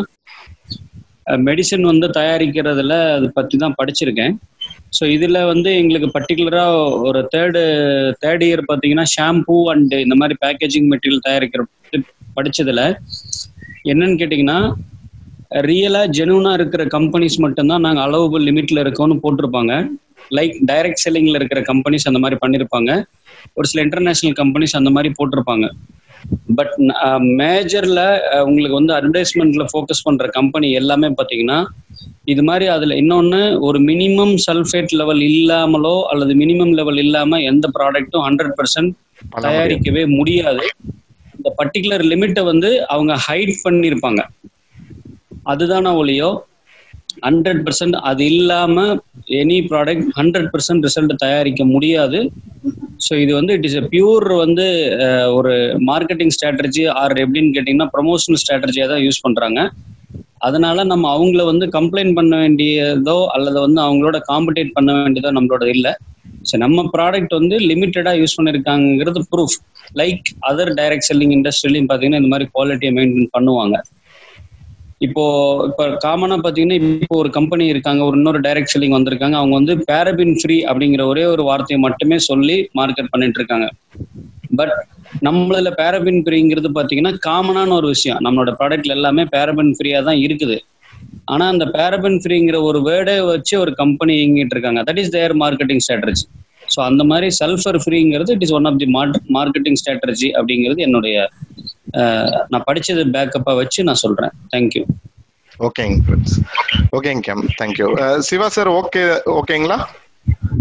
மெடிசன் வந்து தயாரிக்கிறதுல அதை பத்தி தான் படிச்சிருக்கேன் ஸோ இதுல வந்து எங்களுக்கு பர்டிகுலரா ஒரு தேர்டு தேர்ட் இயர் பார்த்தீங்கன்னா ஷாம்பூ அண்ட் இந்த மாதிரி பேக்கேஜிங் மெட்டீரியல் தயாரிக்கிற பத்தி படிச்சதுல என்னன்னு கேட்டிங்கன்னா ரியலா ஜெனுவனா இருக்கிற கம்பெனிஸ் மட்டும்தான் நாங்க அலோவபிள் லிமிட்ல இருக்கோம்னு போட்டிருப்பாங்க லைக் டைரக்ட் செல்லிங்ல இருக்கிற கம்பெனிஸ் அந்த மாதிரி பண்ணிருப்பாங்க ஒரு சில இன்டர்நேஷனல் கம்பெனிஸ் அந்த மாதிரி போட்டிருப்பாங்க பட் மேஜர்ல உங்களுக்கு வந்து அட்வர்டைஸ்மெண்ட்ல ஃபோக்கஸ் பண்ற கம்பெனி எல்லாமே பாத்தீங்கன்னா இது மாதிரி அதுல இன்னொன்னு ஒரு மினிமம் சல்ஃபேட் லெவல் இல்லாமலோ அல்லது மினிமம் லெவல் இல்லாம எந்த ப்ராடக்ட்டும் ஹண்ட்ரட் பர்சன்ட் பண்ண முடியாது. தயாரிக்கவே முடியாது இந்த பர்டிகுலர் லிமிட்டை வந்து அவங்க ஹைட் பண்ணியிருப்பாங்க அதுதான ஒழியோ ஹண்ட்ரட் பர்சன்ட் அது இல்லாம any product hundred percent result தயாரிக்க முடியாது ஸோ இது வந்து இட் இஸ் a பியூர் வந்து அஹ், ஒரு மார்க்கெட்டிங் ஸ்ட்ராட்டஜி ஆர் எப்படின்னு கேட்டிங்கன்னா ப்ரொமோஷனல் ஸ்ட்ராட்டஜியாக தான் யூஸ் பண்றாங்க அதனால நம்ம அவங்கள வந்து கம்ப்ளைண்ட் பண்ண வேண்டியதோ அல்லது வந்து அவங்களோட காம்படேட் பண்ண வேண்டியதோ நம்மளோட இல்லை ஸோ நம்ம ப்ராடக்ட் வந்து லிமிட்டடாக யூஸ் பண்ணியிருக்காங்கிறது proof like other direct selling இண்டஸ்ட்ரிலையும் பார்த்தீங்கன்னா இந்த மாதிரி குவாலிட்டியை மெயின்டைன் பண்ணுவாங்க இப்போ இப்போ காமனா பாத்தீங்கன்னா இப்போ ஒரு கம்பெனி இருக்காங்க ஒரு இன்னொரு டைரக்ட் செல்லிங் வந்திருக்காங்க அவங்க வந்து பேரபின் ஃப்ரீ அப்படிங்கிற ஒரே ஒரு வார்த்தையை மட்டுமே சொல்லி மார்க்கெட் பண்ணிட்டு இருக்காங்க பட் நம்மளதுல பேரபின் ஃப்ரீங்கிறது பாத்தீங்கன்னா காமனான ஒரு விஷயம் நம்மளோட ப்ராடக்ட்ல எல்லாமே பேரபின் ஃப்ரீயா தான் இருக்குது ஆனா அந்த பேரபின் ஃப்ரீங்கிற ஒரு வேர்டை வச்சு ஒரு கம்பெனி இயங்கிட்டு இருக்காங்க that is their marketing strategy so அந்த மாதிரி சல்ஃபர் ஃப்ரீங்கிறது it is one of the marketing strategy அப்படிங்கிறது என்னுடைய அஹ், நான் படிச்சது பேக்கப்பா வச்சு நான் சொல்றேன் தேங்க்யூ ஓகேங்க ஃப்ரெண்ட்ஸ் ஓகேங்க கேம் தேங்க்யூ சிவா சார் ஓகே ஓகேங்களா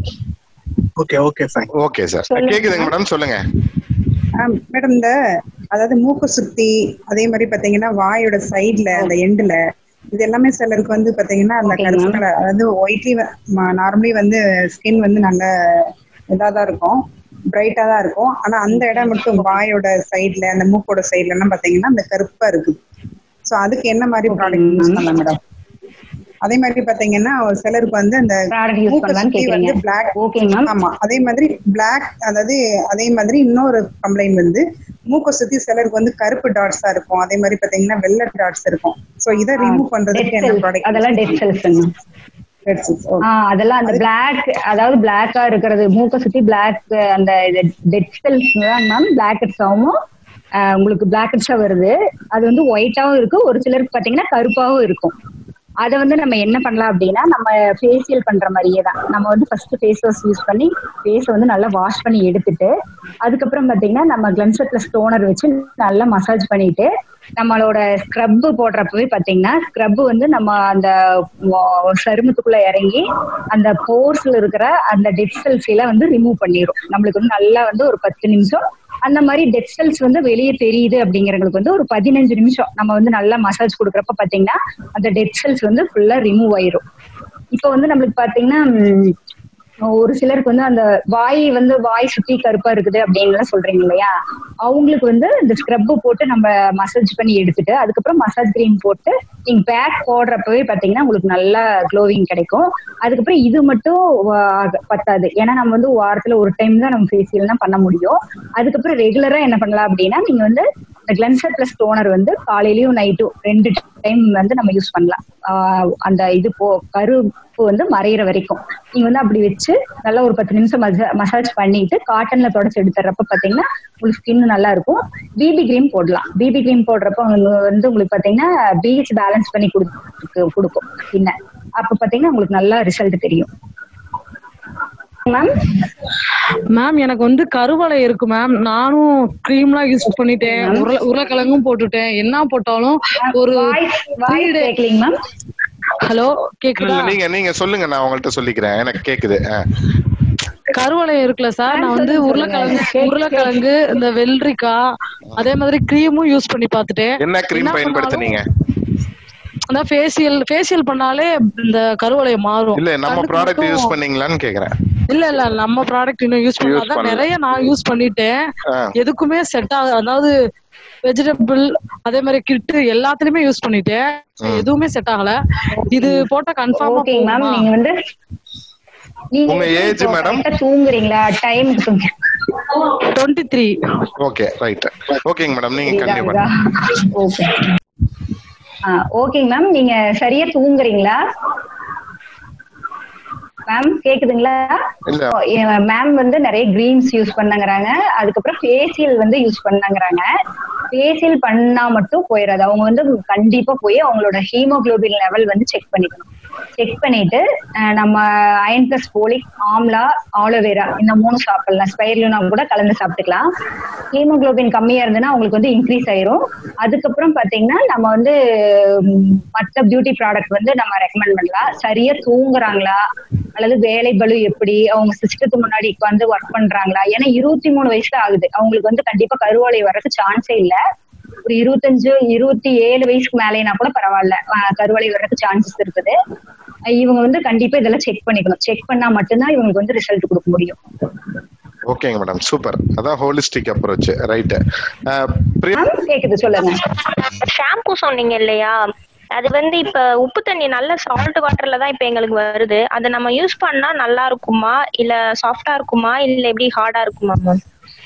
okay okay fine okay sir சொல்லுங்க. கேக்குதுங்க மேடம் சொல்லுங்க மேடம் இந்த அதாவது மூக்கு சுத்தி அதே மாதிரி பாத்தீங்கன்னா வாயோட சைடுல அந்த எண்டுல இது எல்லாமே சிலருக்கு வந்து பாத்தீங்கன்னா அந்த Okay, கருப்பு ma'am. கலர் அதாவது ஒயிட்லி நார்மலி வந்து ஸ்கின் வந்து நல்ல இதா தான் இருக்கும் பிரைட்டா தான் இருக்கும் ஆனா அந்த இடம் மட்டும் வாயோட சைடுல அந்த மூக்கோட சைடுல எல்லாம் பாத்தீங்கன்னா அந்த கருப்பா இருக்குது சோ அதுக்கு என்ன மாதிரி Okay, ப்ராடக்ட் யூஸ் ma'am. பண்ணலாம் மேடம் அதே மாதிரி பாத்தீங்கன்னா ஒரு சிலருக்கு வந்து அந்த ப்ராடக்ட் யூஸ் மூக்கு பண்ணலாம்னு சுத்தி வந்து கேக்குறீங்க பிளாக் ஓகே மேம் ஆமா அதே மாதிரி பிளாக் அதாவது அதே மாதிரி இன்னொரு கம்ப்ளைண்ட் வந்து மூக்கை சுத்தி சிலருக்கு வந்து கருப்பு டாட்ஸா இருக்கும் அதே மாதிரி பாத்தீங்கன்னா வெள்ளை டாட்ஸ் இருக்கும் சோ இதை ரிமூவ் பண்றதுக்கு என்ன ப்ராடக்ட் அதெல்லாம் டெட் செல்ஸ் செல்ஸ் ஆ அதெல்லாம் அந்த பிளாக் அதாவது பிளாக்கா இருக்கிறது மூக்க சுத்தி பிளாக் அந்த டெட் செல்ஸ் தான் மேம் பிளாக் ஹெட்ஸாவும் உங்களுக்கு பிளாக் ஹெட்ஸா வருது அது வந்து ஒயிட்டாவும் இருக்கு ஒரு சிலருக்கு பாத்தீங்கன்னா கருப்பாவும் இருக்கும் அதை வந்து நம்ம என்ன பண்ணலாம் அப்படின்னா நம்ம ஃபேஷியல் பண்ற மாதிரியே தான் நம்ம வந்து ஃபர்ஸ்ட் ஃபேஸ் வாஷ் யூஸ் பண்ணி ஃபேஸை வந்து நல்லா வாஷ் பண்ணி எடுத்துட்டு அதுக்கப்புறம் பாத்தீங்கன்னா நம்ம கிளன்சர் பிளஸ் டோனர் வச்சு நல்லா மசாஜ் பண்ணிட்டு நம்மளோட ஸ்க்ரப் போடுறப்பவே பாத்தீங்கன்னா ஸ்க்ரப் வந்து நம்ம அந்த வ- சருமத்துக்குள்ள இறங்கி அந்த போர்ஸ்ல இருக்கிற அந்த டெட் செல்ஸ் எல்லாம் வந்து ரிமூவ் பண்ணிரும் நம்மளுக்கு வந்து நல்லா வந்து ஒரு பத்து நிமிஷம் அந்த மாதிரி டெட் செல்ஸ் வந்து வெளியே தெரியுது அப்படிங்கிறவங்களுக்கு வந்து ஒரு பதினஞ்சு நிமிஷம் நம்ம வந்து நல்லா மசாஜ் கொடுக்குறப்ப பாத்தீங்கன்னா அந்த டெட் செல்ஸ் வந்து ஃபுல்லா ரிமூவ் ஆயிரும் இப்போ வந்து நம்மளுக்கு பாத்தீங்கன்னா ம், ஒரு சிலருக்கு வந்து அந்த வாய் வந்து வாய் சுத்தி கருப்பா இருக்குது அப்படின்னு சொல்றீங்க இல்லையா அவங்களுக்கு வந்து இந்த ஸ்க்ரப் போட்டு நம்ம மசாஜ் பண்ணி எடுத்துட்டு அதுக்கப்புறம் மசாஜ் கிரீம் போட்டு நீங்க பேக் போடுறப்பவே பாத்தீங்கன்னா உங்களுக்கு நல்லா க்ளோவிங் கிடைக்கும் அதுக்கப்புறம் இது மட்டும் வா- பத்தாது ஏன்னா நம்ம வந்து வாரத்துல ஒரு டைம் தான் நம்ம ஃபேஷியல் தான் பண்ண முடியும் அதுக்கப்புறம் ரெகுலரா என்ன பண்ணலாம் அப்படின்னா நீங்க வந்து இந்த கிளன்சர் பிளஸ் டோனர் வந்து காலையிலயும் நைட்டும் ரெண்டு டைம் வந்து நம்ம யூஸ் பண்ணலாம் ஆஹ் அந்த இது போ கருப்பு வந்து மறையிற வரைக்கும் நீங்க வந்து அப்படி வச்சு நல்லா ஒரு பத்து நிமிஷம் மசாஜ் பண்ணிட்டு காட்டன்ல தொடச்சு எடுத்துறப்ப பாத்தீங்கன்னா உங்களுக்கு ஸ்கின் நல்லா இருக்கும் பிபி கிரீம் போடலாம் பிபி கிரீம் போடுறப்ப உங்களுக்கு வந்து உங்களுக்கு பாத்தீங்கன்னா பிஹெச் பேலன்ஸ் பண்ணி கொடுத்து கொடுக்கும் ஸ்கின்னை அப்ப பாத்தீங்கன்னா உங்களுக்கு நல்லா ரிசல்ட் தெரியும் மேம் மேம் எனக்கு வந்து கருவளை இருக்கு மேம் நானும் கிரீம்லாம் யூஸ் பண்ணிட்டேன் உருளை உருளைக்கிழங்கும் போட்டுட்டேன் என்ன போட்டாலும் ஒரு வாய்ஸ் வாய்ஸ் கேட்கலீங்க மேம் ஹலோ இல்ல கேக்குதா நீங்க நீங்க சொல்லுங்க நான் உங்கள்ட்ட சொல்லிக்கிறேன் எனக்கு கேக்குது ஆ. கருவளை இருக்குல்ல சார் நான் வந்து சொல்லுங்க, உருளைக்கிழங்கு சொல்லுங்க. உருளைக்கிழங்கு இந்த வெள்ளரிக்காய் அதே மாதிரி கிரீமும் யூஸ் பண்ணி பார்த்துட்டேன் என்ன கிரீம் என்ன பயன்படுத்துனீங்க அதான் ஃபேஷியல் ஃபேஷியல் பண்ணாலே இந்த கருவளை மாறும் இல்ல நம்ம கண்ணுக்கு ப்ராடக்ட் மட்டும்- யூஸ் பண்ணீங்களான்னு கேக்குறேன் இல்ல இல்ல நம்ம ப்ராடக்ட் இன்னும் யூஸ் Use பண்ணல அதான் பண்ணல. நிறைய நான் யூஸ் பண்ணிட்டேன் ஆ. எதுக்குமே செட் ஆகுது அதாவது வெஜிடபிள் அதே மாதிரி கிட்டு எல்லாத்துலயுமே யூஸ் பண்ணிட்டேன் ம். எதுவுமே செட் ஆகல இது போட்டா கன்ஃபார்மா ஓகே மேம் நீங்க வந்து நீங்க உங்க எப்படி age, இப்போ madam? correct ஆ தூங்குறீங்களா டைம் தூங்க டுவெண்ட்டி த்ரீ ஓகே ரைட் ஓகேங்க மேடம் நீங்க கண்டினியூ பண்ணுங்க ஓகே ஓகேங்க மேம் நீங்க சரியா தூங்குறீங்களா மேம் கேக்குதுங்களா இல்ல மேம் வந்து நிறைய கிரீம்ஸ் யூஸ் பண்ணங்கிறாங்க அதுக்கப்புறம் ஃபேஷியல் வந்து யூஸ் பண்ணங்கிறாங்க ஃபேஷியல் பண்ணா மட்டும் போயிடாது அவங்க வந்து கண்டிப்பா போய் அவங்களோட ஹீமோகுளோபின் லெவல் வந்து செக் பண்ணிக்கணும் செக் பண்ணிட்டு அஹ், நம்ம iron plus folic amla aloe vera இந்த மூணு சாப்பிடலாம் ஸ்பைர்லினா கூட கலந்து சாப்பிட்டுக்கலாம் ஹீமோகுளோபின் கம்மியா இருந்ததுன்னா அவங்களுக்கு வந்து இன்க்ரீஸ் ஆயிரும் அதுக்கப்புறம் பாத்தீங்கன்னா நம்ம வந்து ம், மத்த பியூட்டி ப்ராடக்ட் வந்து நம்ம ரெக்கமெண்ட் பண்ணலாம் சரியா தூங்குறாங்களா அல்லது வேலை பளு எப்படி அவங்க சிஸ்டத்துக்கு முன்னாடி உட்காந்து ஒர்க் பண்றாங்களா ஏன்னா இருபத்தி மூணு வயசுல ஆகுது அவங்களுக்கு வந்து கண்டிப்பா கருவாலை வர்றதுக்கு சான்ஸே இல்ல ஒரு இருபத்தஞ்சு இருபத்தி ஏழு வயசுக்கு மேலேனா கூட பரவாயில்ல அஹ் கருவளை வர்றதுக்கு சான்சஸ் இருக்குது அஹ் இவங்க வந்து கண்டிப்பா இதெல்லாம் செக் பண்ணிக்கணும் செக் பண்ணா மட்டும்தான் இவங்களுக்கு வந்து ரிசல்ட் கொடுக்க முடியும் ஓகேங்க மேடம் சூப்பர் அதான் holistic approach right Priya ma'am கேக்குது சொல்லுங்க ஷாம்பு சொன்னீங்க இல்லையா அது வந்து இப்ப உப்பு தண்ணி நல்ல சால்ட் வாட்டர்ல தான் இப்ப எங்களுக்கு வருது அதை நம்ம யூஸ் பண்ணா நல்லா இருக்குமா இல்ல சாஃப்டா இருக்குமா இல்ல எப்படி ஹார்டா இருக்குமா மேம்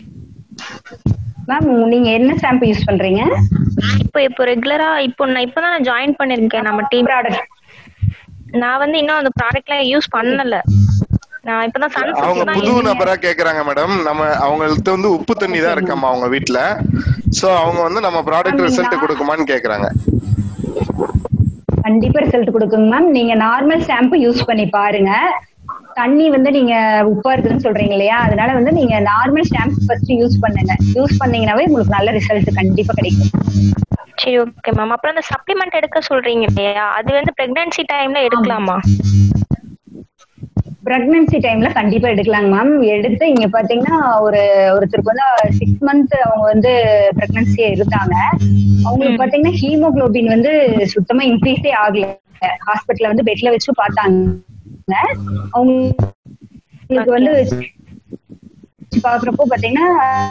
மேம் நீங்க என்ன ஷாம்பு யூஸ் பண்றீங்க இப்போ இப்போ ரெகுலரா இப்போ நான் இப்பதான் நான் ஜாயின் பண்ணிருக்கேன் நம்ம டீம் ப்ராடக்ட் நான் வந்து இன்னும் அந்த ப்ராடக்ட்லாம் யூஸ் பண்ணல நான் இப்பதான் அவங்க சன்ஃபிளவர் புது தான் நபரா கேக்குறாங்க மேடம் நம்ம அவங்கள்ட்ட வந்து உப்பு தண்ணி தான் இருக்காமா அவங்க வீட்ல சோ அவங்க வந்து நம்ம ப்ராடக்ட் ரிசல்ட் கொடுக்குமான்னு கேக்குறாங்க கண்டிப்பா ரிசல்ட் கொடுக்குங்க மேம் நீங்க நார்மல் ஷாம்பு யூஸ் பண்ணி பாருங்க தண்ணி வந்து நீங்க உப்பா இருக்குதுன்னு சொல்றீங்க இல்லையா அதனால வந்து நீங்க நார்மல் ஷாம்பு ஃபர்ஸ்ட் யூஸ் பண்ணுங்க யூஸ் பண்ணீங்கன்னாவே உங்களுக்கு நல்ல ரிசல்ட் கண்டிப்பா கிடைக்கும் சரி ஓகே மேம் அப்புறம் அந்த சப்ளிமெண்ட் எடுக்க சொல்றீங்க இல்லையா அது வந்து பிரெக்னன்சி டைம்ல எடுக்கலாமா பிரெக்னன்சி டைம்ல கண்டிப்பா எடுக்கலாங்க மேம் எடுத்து இங்க பாத்தீங்கன்னா ஒரு ஒருத்தருக்கு வந்து சிக்ஸ் மந்த் அவங்க வந்து பிரெக்னன்சியா இருந்தாங்க அவங்களுக்கு பாத்தீங்கன்னா ஹீமோகுளோபின் வந்து சுத்தமா இன்க்ரீஸே ஆகல ஹாஸ்பிட்டல்ல வந்து பெட்ல வச்சு பார்த்தாங்க அவங்களுக்கு வந்து வச்சு பாக்குறப்போ பாத்தீங்கன்னா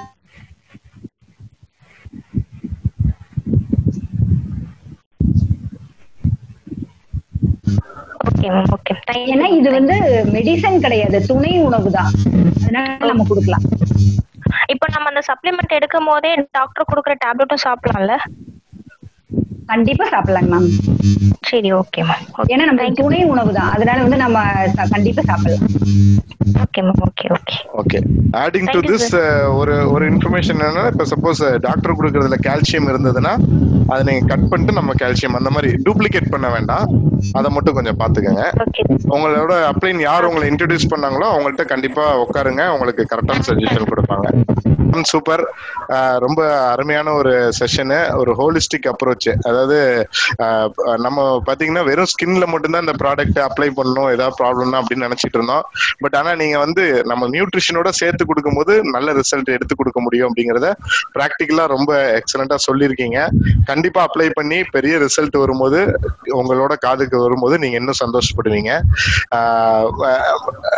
ஓகே மேம் ஓகே ஏன்னா இது வந்து மெடிசன் கிடையாது துணை உணவு தான் அதனால நம்ம கொடுக்கலாம் இப்போ நம்ம அந்த சப்ளிமெண்ட் எடுக்கும் போதே டாக்டர் கொடுக்குற டேப்லெட்டும் சாப்பிடலாம்ல கண்டிப்பா சாப்பிடலாங்க மேம் சரி ஓகே மேம் ஏன்னா நம்ம துணை உணவு தான் அதனால வந்து நம்ம ச- கண்டிப்பா சாப்பிடலாம் okay ma'am okay okay okay adding to Thank you, this ஒரு ஒரு இன்ஃபர்மேஷன் என்னன்னா இப்ப சப்போஸ் டாக்டர் கொடுக்கறதுல கால்சியம் இருந்ததுன்னா அதை நீங்க கட் பண்ணிட்டு நம்ம கால்சியம் அந்த மாதிரி டூப்ளிகேட் பண்ண வேண்டாம் அதை மட்டும் கொஞ்சம் பாத்துக்கோங்க உங்களோட அப்ளைன் யார் உங்களை இன்ட்ரடியூஸ் பண்ணாங்களோ அவங்கள்ட்ட கண்டிப்பா உட்காருங்க உங்களுக்கு கரெக்டான சஜஷன் கொடுப்பாங்க சூப்பர் ரொம்ப அருமையான ஒரு செஷனு ஒரு ஹோலிஸ்டிக் அப்ரோச் அதாவது அஹ், நம்ம பாத்தீங்கன்னா வெறும் ஸ்கின்ல மட்டும்தான் இந்த ப்ராடக்ட் அப்ளை பண்ணணும் ஏதாவது ப்ராப்ளம்னா அப்படின்னு நினைச்சிட்டு இருந்தோம் பட் ஆனா நீங்க வந்து நம்ம நியூட்ரிஷனோட சேர்த்து கொடுக்கும்போது நல்ல ரிசல்ட் எடுத்து கொடுக்க முடியும் அப்படிங்கறத ப்ராக்டிக்கலா ரொம்ப எக்ஸலண்டா சொல்லியிருக்கீங்க கண்டிப்பா அப்ளை பண்ணி பெரிய ரிசல்ட் வரும்போது உங்களோட காதுக்கு வரும்போது நீங்க இன்னும் சந்தோஷப்படுவீங்க ஆஹ்